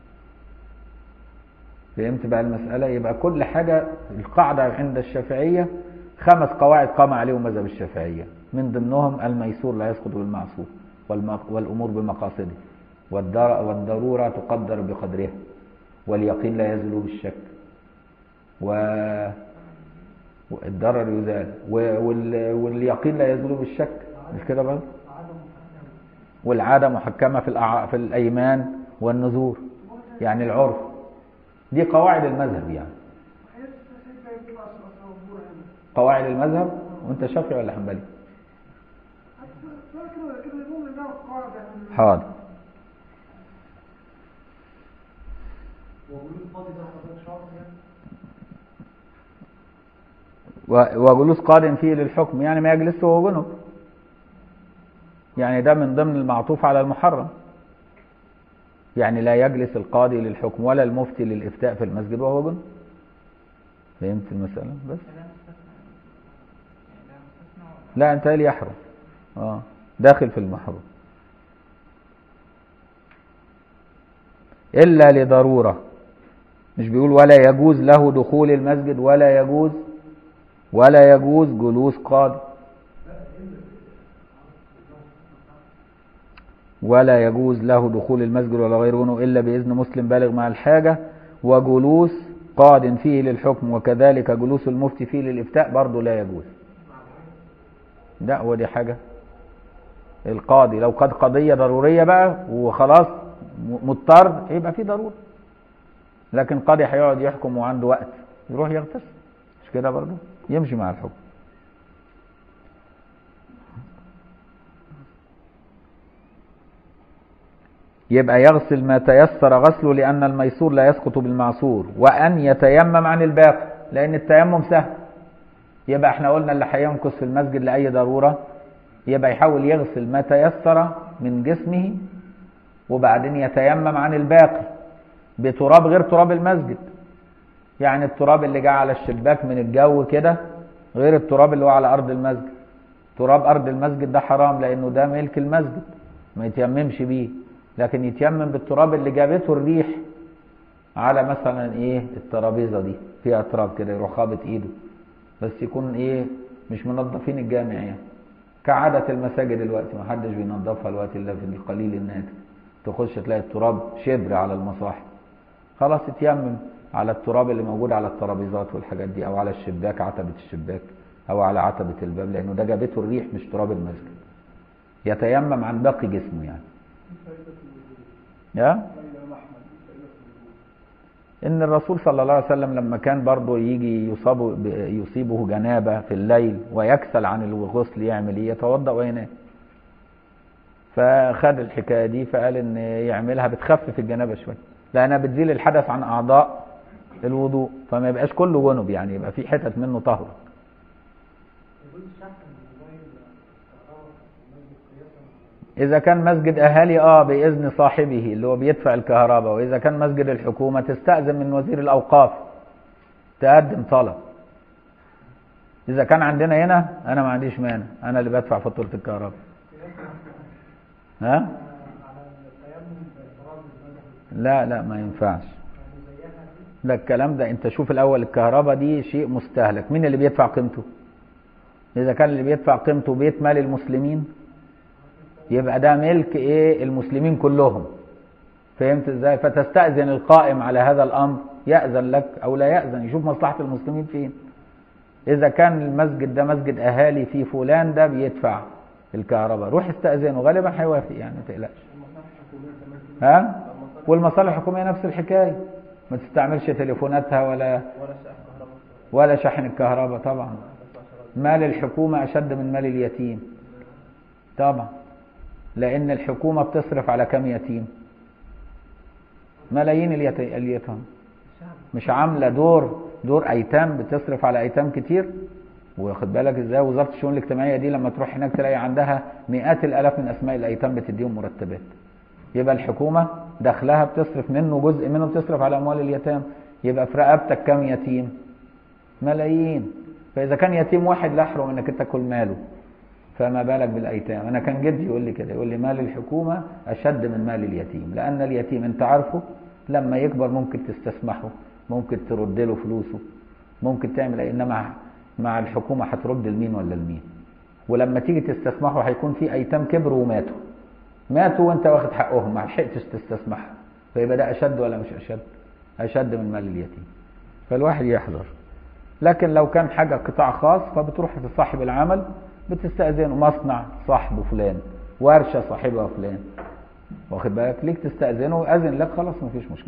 فهمت بقى المسألة يبقى كل حاجة القاعدة عند الشافعية خمس قواعد قام عليهم مذهب الشافعية من ضمنهم الميسور لا يسقط بالمعصور والأمور بمقاصده والضرورة تقدر بقدرها واليقين لا يزول بالشك و الضرر يزال واليقين لا يزول بالشك مش كده برضه والعادة محكمة في الأع... في الأيمان والنذور يعني العرف دي قواعد المذهب يعني قواعد المذهب وانت شافعي ولا حنبلي حاضر وجلوس قاد فيه للحكم يعني ما يجلس وهو جنب يعني ده من ضمن المعطوف على المحرم يعني لا يجلس القاضي للحكم ولا المفتي للإفتاء في المسجد وهو جنب فهمت المسألة بس لا انت لي يحرم اه داخل في المحروم إلا لضرورة مش بيقول ولا يجوز له دخول المسجد ولا يجوز ولا يجوز جلوس قاضي ولا يجوز له دخول المسجد ولا غيره إلا بإذن مسلم بالغ مع الحاجة وجلوس قاد فيه للحكم وكذلك جلوس المفتي فيه للإفتاء برضه لا يجوز لا هو دي حاجة القاضي لو قد قضية ضرورية بقى وخلاص مضطر يبقى في ضرورة لكن قاضي هيقعد يحكم وعنده وقت يروح يغتسل مش كده برضه يمشي مع الحكم يبقى يغسل ما تيسر غسله لأن الميسور لا يسقط بالمعصور وأن يتيمم عن الباقي لأن التيمم سهل يبقى احنا قلنا اللي هيمكث في المسجد لأي ضرورة يبقى يحاول يغسل ما تيسر من جسمه وبعدين يتيمم عن الباقي بتراب غير تراب المسجد يعني التراب اللي جاء على الشباك من الجو كده غير التراب اللي هو على أرض المسجد تراب أرض المسجد ده حرام لأنه ده ملك المسجد ما يتيممش بيه لكن يتيمم بالتراب اللي جابته الريح على مثلا ايه الترابيزه دي فيها تراب كده يروح خابط ايده بس يكون ايه مش منظفين الجامع يعني كعادة المساجد دلوقتي ما حدش بينظفها دلوقتي الا في القليل النادر تخش تلاقي التراب شبر على المصاحف خلاص اتيمم على التراب اللي موجود على الترابيزات والحاجات دي او على الشباك عتبة الشباك او على عتبة الباب لانه ده جابته الريح مش تراب المسجد يتيمم عن باقي جسمه يعني يا ان الرسول صلى الله عليه وسلم لما كان برضه يجي يصاب يصيبه جنابه في الليل ويكسل عن الغسل يعمل ايه يتوضا وينام فخد الحكايه دي فقال ان يعملها بتخفف الجنابه شويه لانها بتزيل الحدث عن اعضاء الوضوء فما يبقاش كله جنب يعني يبقى في حتت منه طهره إذا كان مسجد أهالي آه بإذن صاحبه اللي هو بيدفع الكهرباء وإذا كان مسجد الحكومة تستأذن من وزير الأوقاف تقدم طلب إذا كان عندنا هنا أنا ما عنديش مانع أنا اللي بدفع فاتورة الكهرباء ها؟ على التيمم باعتراض المذهب لا لا ما ينفعش يعني زيها دي لا الكلام ده انت شوف الاول الكهرباء دي شيء مستهلك مين اللي بيدفع قيمته اذا كان اللي بيدفع قيمته بيت مال المسلمين يبقى ده ملك ايه المسلمين كلهم فهمت ازاي فتستأذن القائم على هذا الامر يأذن لك او لا يأذن يشوف مصلحة المسلمين فين اذا كان المسجد ده مسجد اهالي في فلان ده بيدفع الكهرباء روح استأذنه غالبا هيوافق يعني ما تقلقش ها والمصالح الحكومية نفس الحكاية ما تستعملش تليفوناتها ولا ولا شحن الكهرباء طبعا مال الحكومة أشد من مال اليتيم طبعا لأن الحكومة بتصرف على كم يتيم ملايين اليت- اليتام مش عاملة دور دور أيتام بتصرف على أيتام كتير واخد بالك ازاي وزارة الشؤون الاجتماعية دي لما تروح هناك تلاقي عندها مئات الآلاف من أسماء الأيتام بتديهم مرتبات يبقى الحكومة دخلها بتصرف منه جزء منه بتصرف على أموال اليتام يبقى في رقبتك كم يتيم ملايين فإذا كان يتيم واحد لا يحرم إنك أنت تاكل ماله فما بالك بالأيتام أنا كان جدي يقول لي كده يقول لي مال الحكومة أشد من مال اليتيم لأن اليتيم أنت عارفه لما يكبر ممكن تستسمحه ممكن ترد له فلوسه ممكن تعمل أي إنما مع الحكومة هترد لمين ولا لمين ولما تيجي تستسمحه هيكون في أيتام كبروا وماتوا ماتوا وانت واخد حقهم ما لحقتش تستسمحها فيبقى ده اشد ولا مش اشد اشد من مال اليتيم فالواحد يحذر لكن لو كان حاجه قطاع خاص فبتروح لصاحب العمل بتستاذنه مصنع صاحبه فلان ورشه صاحبها فلان واخد بالك ليك تستاذنه اذن لك خلاص مفيش مشكله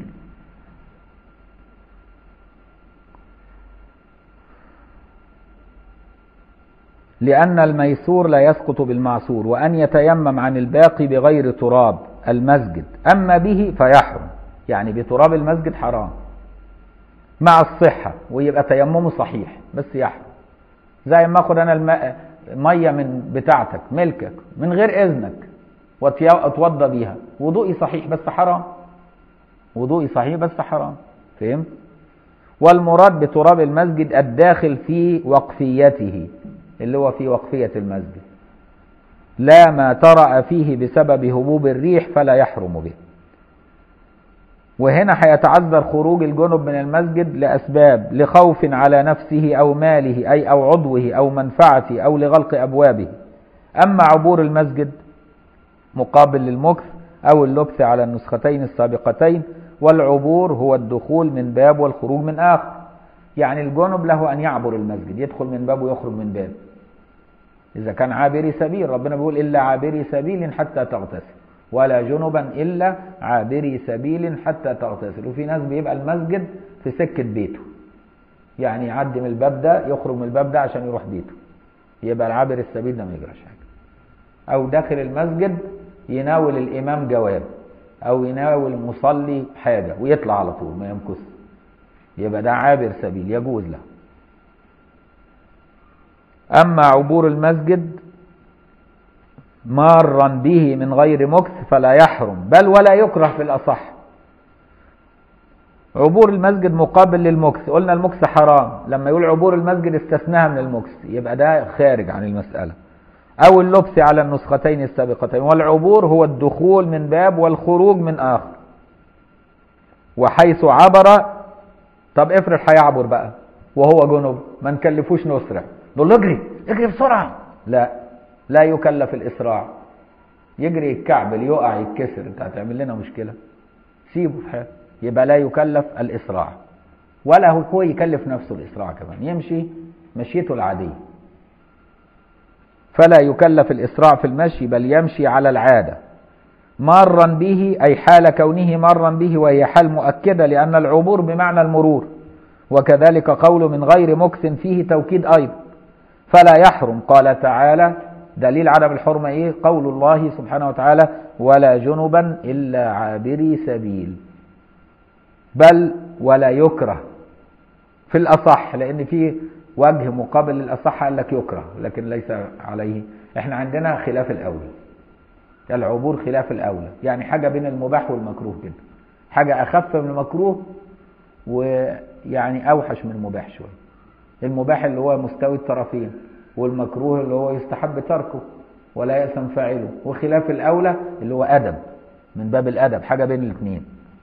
لأن الميسور لا يسقط بالمعسور وأن يتيمم عن الباقي بغير تراب المسجد أما به فيحرم يعني بتراب المسجد حرام مع الصحة ويبقى تيممه صحيح بس يحرم زي ما اخد انا الماء مية من بتاعتك ملكك من غير اذنك واتوضى بيها وضوئي صحيح بس حرام وضوئي صحيح بس حرام فهمت والمراد بتراب المسجد الداخل في وقفيته اللي هو في وقفية المسجد لا ما طرأ فيه بسبب هبوب الريح فلا يحرم به وهنا هيتعذر خروج الجنب من المسجد لأسباب لخوف على نفسه أو ماله أي أو عضوه أو منفعته أو لغلق أبوابه أما عبور المسجد مقابل للمكث أو اللبس على النسختين السابقتين والعبور هو الدخول من باب والخروج من آخر يعني الجنب له أن يعبر المسجد يدخل من باب ويخرج من باب إذا كان عابري سبيل ربنا بيقول إلا عابري سبيل حتى تغتسل ولا جنبا إلا عابري سبيل حتى تغتسل وفي ناس بيبقى المسجد في سكة بيته يعني يعدي من الباب ده يخرج من الباب ده عشان يروح بيته يبقى العابر السبيل ده ما يجراش حاجة أو داخل المسجد يناول الإمام جواب أو يناول المصلي حاجة ويطلع على طول ما يمكث يبقى ده عابر سبيل يجوز له أما عبور المسجد مارا به من غير مكث فلا يحرم بل ولا يكره في الأصح عبور المسجد مقابل للمكث قلنا المكث حرام لما يقول عبور المسجد استثناها من المكث يبقى ده خارج عن المسألة أو اللبس على النسختين السابقتين والعبور هو الدخول من باب والخروج من آخر وحيث عبر طب افرض هيعبر بقى وهو جنب ما نكلفوش نسرع نقول له اجري اجري بسرعة لا لا يكلف الإسراع يجري يتكعبل يقع يتكسر انت هتعمل لنا مشكلة سيبه في حاله يبقى لا يكلف الإسراع ولا هو يكلف نفسه الإسراع كمان يمشي مشيته العادية فلا يكلف الإسراع في المشي بل يمشي على العادة مارا به أي حال كونه مارا به وهي حال مؤكدة لأن العبور بمعنى المرور وكذلك قول من غير مكث فيه توكيد أيضا فلا يحرم قال تعالى دليل عدم الحرمة إيه قول الله سبحانه وتعالى ولا جنبا إلا عابري سبيل بل ولا يكره في الأصح لأن في وجه مقابل للأصح قال لك يكره لكن ليس عليه احنا عندنا خلاف الأول العبور خلاف الاولى يعني حاجه بين المباح والمكروه كده حاجه اخف من المكروه ويعني اوحش من المباح شويه المباح اللي هو مستوي الطرفين والمكروه اللي هو يستحب تركه ولا يأثم فاعله وخلاف الاولى اللي هو ادب من باب الادب حاجه بين الاثنين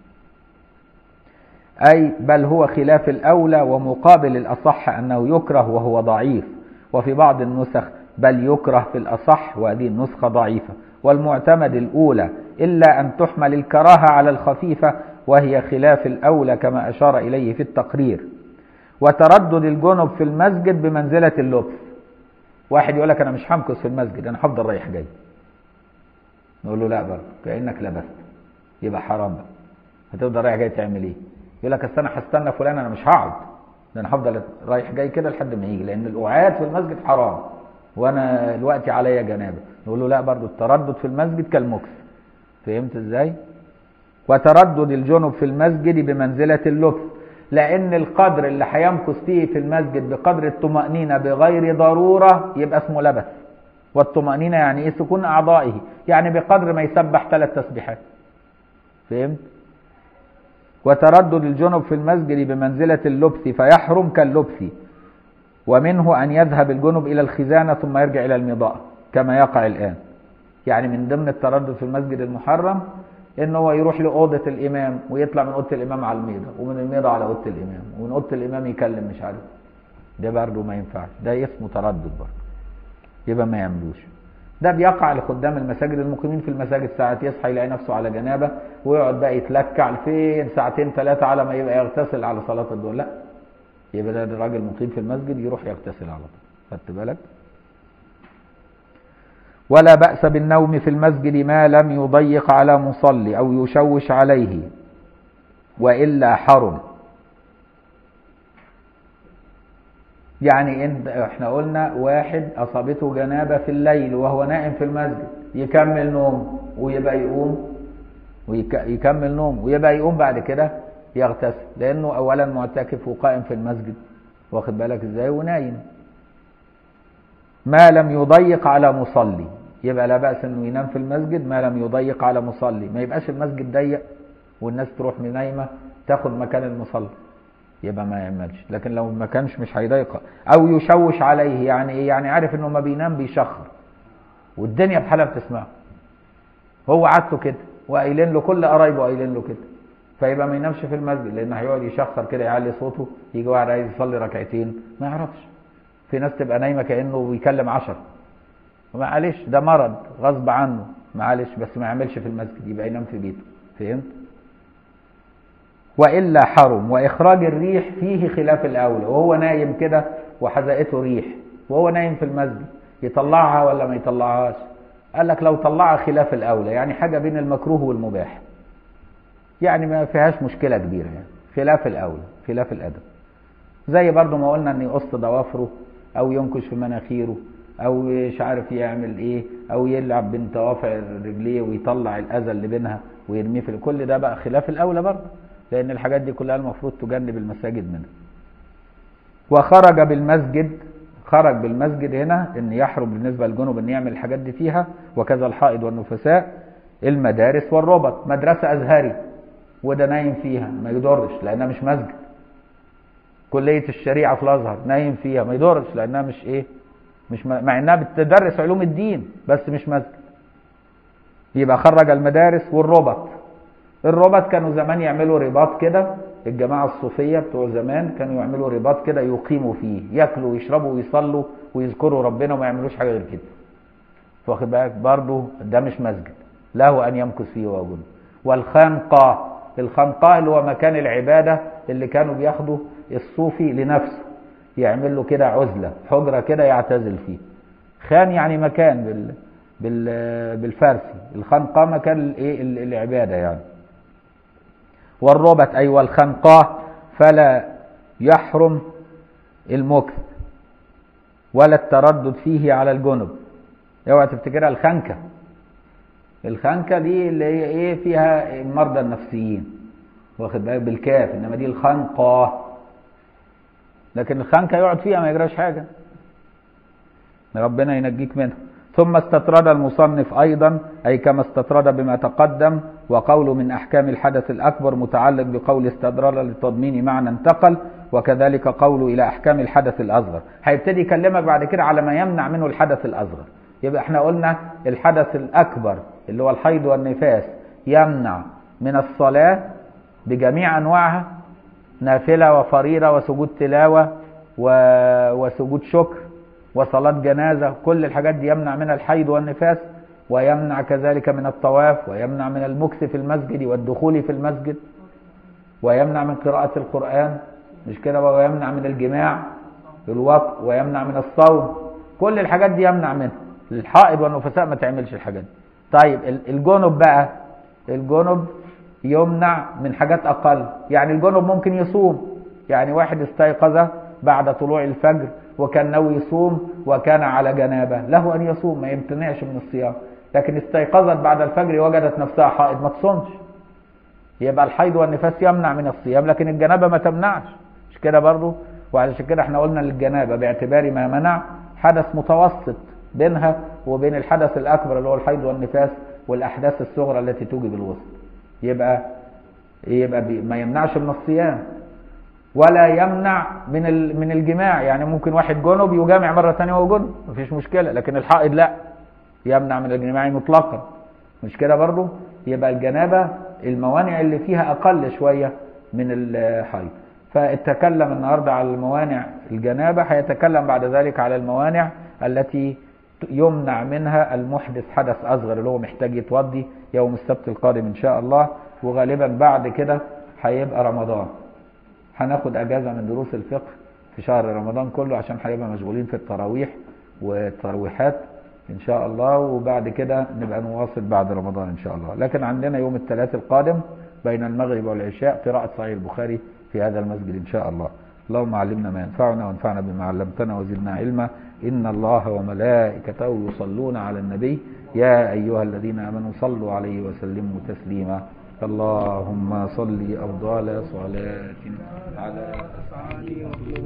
أي بل هو خلاف الأولى ومقابل الأصح أنه يكره وهو ضعيف وفي بعض النسخ بل يكره في الأصح وهذه النسخة ضعيفة والمعتمد الأولى إلا أن تحمل الكراهة على الخفيفة وهي خلاف الأولى كما أشار إليه في التقرير وتردد الجنب في المسجد بمنزلة اللبس واحد يقول لك أنا مش همكث في المسجد أنا هفضل رايح جاي نقول له لا برضه كأنك لبست يبقى حرام بقى هتفضل رايح جاي تعمل ايه يقول لك اصل انا هستنى فلان انا مش هقعد ده انا هفضل رايح جاي كده لحد ما يجي لان القعاد في المسجد حرام وانا دلوقتي عليا جنابه نقول له لا برضه التردد في المسجد كالمكس فهمت ازاي وتردد الجنب في المسجد بمنزله اللبس لان القدر اللي هيمكث فيه في المسجد بقدر الطمانينه بغير ضروره يبقى اسمه لبس والطمانينه يعني ايه سكون اعضائه يعني بقدر ما يسبح ثلاث تسبيحات فهمت وتردد الجنب في المسجد بمنزلة اللبس فيحرم كاللبس ومنه أن يذهب الجنب إلى الخزانة ثم يرجع إلى المضاء كما يقع الآن يعني من ضمن التردد في المسجد المحرم إن هو يروح لأوضة الإمام ويطلع من أوضة الإمام على الميضة ومن الميضة على أوضة الإمام ومن أوضة الإمام يكلم مش عارف ده برضه ما ينفعش ده اسمه تردد برضه يبقى ما يعملوش ده بيقع لخدام المساجد المقيمين في المساجد ساعات يصحى يلاقي نفسه على جنابه ويقعد بقى يتلكع فين ساعتين ثلاثه على ما يبقى يغتسل على صلاه الظهر لا يبقى ده الراجل مقيم في المسجد يروح يغتسل على طول خدت بالك ولا بأس بالنوم في المسجد ما لم يضيق على مصلي أو يشوش عليه وإلا حرم يعني انت احنا قلنا واحد اصابته جنابه في الليل وهو نائم في المسجد يكمل نوم ويبقى يقوم ويكمل نوم ويبقى يقوم بعد كده يغتسل لانه اولا معتكف وقائم في المسجد واخد بالك ازاي ونايم ما لم يضيق على مصلي يبقى لا باس انه ينام في المسجد ما لم يضيق على مصلي ما يبقاش المسجد ضيق والناس تروح نايمه تاخد مكان المصلي يبقى ما يعملش لكن لو ما كانش مش هيضايقه او يشوش عليه يعني ايه يعني عارف انه ما بينام بيشخر والدنيا بحالها بتسمعه هو عادته كده وقايلين له كل قرايبه قايلين له كده فيبقى ما ينامش في المسجد لان هيقعد يشخر كده يعلي صوته يجي واحد عايز يصلي ركعتين ما يعرفش في ناس تبقى نايمه كانه بيكلم عشر معلش ده مرض غصب عنه معلش بس ما يعملش في المسجد يبقى ينام في بيته فهمت والا حرم واخراج الريح فيه خلاف الاولى وهو نايم كده وحزقته ريح وهو نايم في المسجد يطلعها ولا ما يطلعهاش قال لك لو طلعها خلاف الاولى يعني حاجه بين المكروه والمباح يعني ما فيهاش مشكله كبيره يعني خلاف الاولى خلاف الادب زي برضو ما قلنا ان يقص ضوافره او ينكش في مناخيره او مش عارف يعمل ايه او يلعب بين طوافع رجليه ويطلع الاذى اللي بينها ويرميه في كل ده بقى خلاف الاولى برضه لان الحاجات دي كلها المفروض تجنب المساجد منها وخرج بالمسجد خرج بالمسجد هنا ان يحرم بالنسبه للجنوب ان يعمل الحاجات دي فيها وكذا الحائض والنفساء المدارس والربط مدرسه ازهري وده نايم فيها ما يضرش لانها مش مسجد كليه الشريعه في الازهر نايم فيها ما يضرش لانها مش ايه مش م... مع انها بتدرس علوم الدين بس مش مسجد يبقى خرج المدارس والربط الربط كانوا زمان يعملوا رباط كده الجماعة الصوفية بتوع زمان كانوا يعملوا رباط كده يقيموا فيه ياكلوا ويشربوا ويصلوا ويذكروا ربنا وما يعملوش حاجة غير كده واخد بالك برضه ده مش مسجد له أن يمكث فيه وجود والخنقة الخنقة اللي هو مكان العبادة اللي كانوا بياخدوا الصوفي لنفسه يعمل له كده عزلة حجرة كده يعتزل فيه خان يعني مكان بال بال بالفارسي الخنقة مكان الايه العبادة يعني والربط أي والخنقاه فلا يحرم المكث ولا التردد فيه على الجنب اوعى تفتكرها الخنكة الخنكة دي اللي هي ايه فيها المرضى النفسيين واخد بالك بالكاف انما دي الخنقة لكن الخنكة يقعد فيها ما يجراش حاجة ربنا ينجيك منها ثم استطرد المصنف أيضا أي كما استطرد بما تقدم وقول من أحكام الحدث الأكبر متعلق بقول استدرار للتضمين معنى انتقل وكذلك قول إلى أحكام الحدث الأصغر هيبتدي يكلمك بعد كده على ما يمنع منه الحدث الأصغر يبقى احنا قلنا الحدث الأكبر اللي هو الحيض والنفاس يمنع من الصلاة بجميع أنواعها نافلة وفريضة وسجود تلاوة و... وسجود شكر وصلاة جنازة كل الحاجات دي يمنع منها الحيض والنفاس ويمنع كذلك من الطواف ويمنع من المكس في المسجد والدخول في المسجد ويمنع من قراءة القرآن مش كده بقى ويمنع من الجماع الوقت ويمنع من الصوم كل الحاجات دي يمنع منها الحائض والنفساء ما تعملش الحاجات دي طيب الجنب بقى الجنب يمنع من حاجات أقل يعني الجنب ممكن يصوم يعني واحد استيقظ بعد طلوع الفجر وكان ناوي يصوم وكان على جنابه له أن يصوم ما يمتنعش من الصيام لكن استيقظت بعد الفجر وجدت نفسها حائض ما تصومش يبقى الحيض والنفاس يمنع من الصيام لكن الجنابة ما تمنعش مش كده برضه وعلشان كده احنا قلنا للجنابة باعتبار ما منع حدث متوسط بينها وبين الحدث الأكبر اللي هو الحيض والنفاس والأحداث الصغرى التي توجب الوسط يبقى يبقى ما يمنعش من الصيام ولا يمنع من من الجماع يعني ممكن واحد جنب يجامع مرة ثانية وهو جنب مفيش مشكلة لكن الحائض لا يمنع من الجماع مطلقا مش كده برضه يبقى الجنابة الموانع اللي فيها أقل شوية من الحيض فاتكلم النهاردة على الموانع الجنابة هيتكلم بعد ذلك على الموانع التي يمنع منها المحدث حدث أصغر اللي هو محتاج يتوضي يوم السبت القادم إن شاء الله وغالبا بعد كده هيبقى رمضان هناخد أجازة من دروس الفقه في شهر رمضان كله عشان هيبقى مشغولين في التراويح والتراويحات إن شاء الله وبعد كده نبقى نواصل بعد رمضان إن شاء الله لكن عندنا يوم الثلاث القادم بين المغرب والعشاء قراءة صحيح البخاري في هذا المسجد إن شاء الله اللهم علمنا ما ينفعنا وانفعنا بما علمتنا وزدنا علما إن الله وملائكته يصلون على النبي يا أيها الذين آمنوا صلوا عليه وسلموا تسليما اللهم صل أفضل صلاة على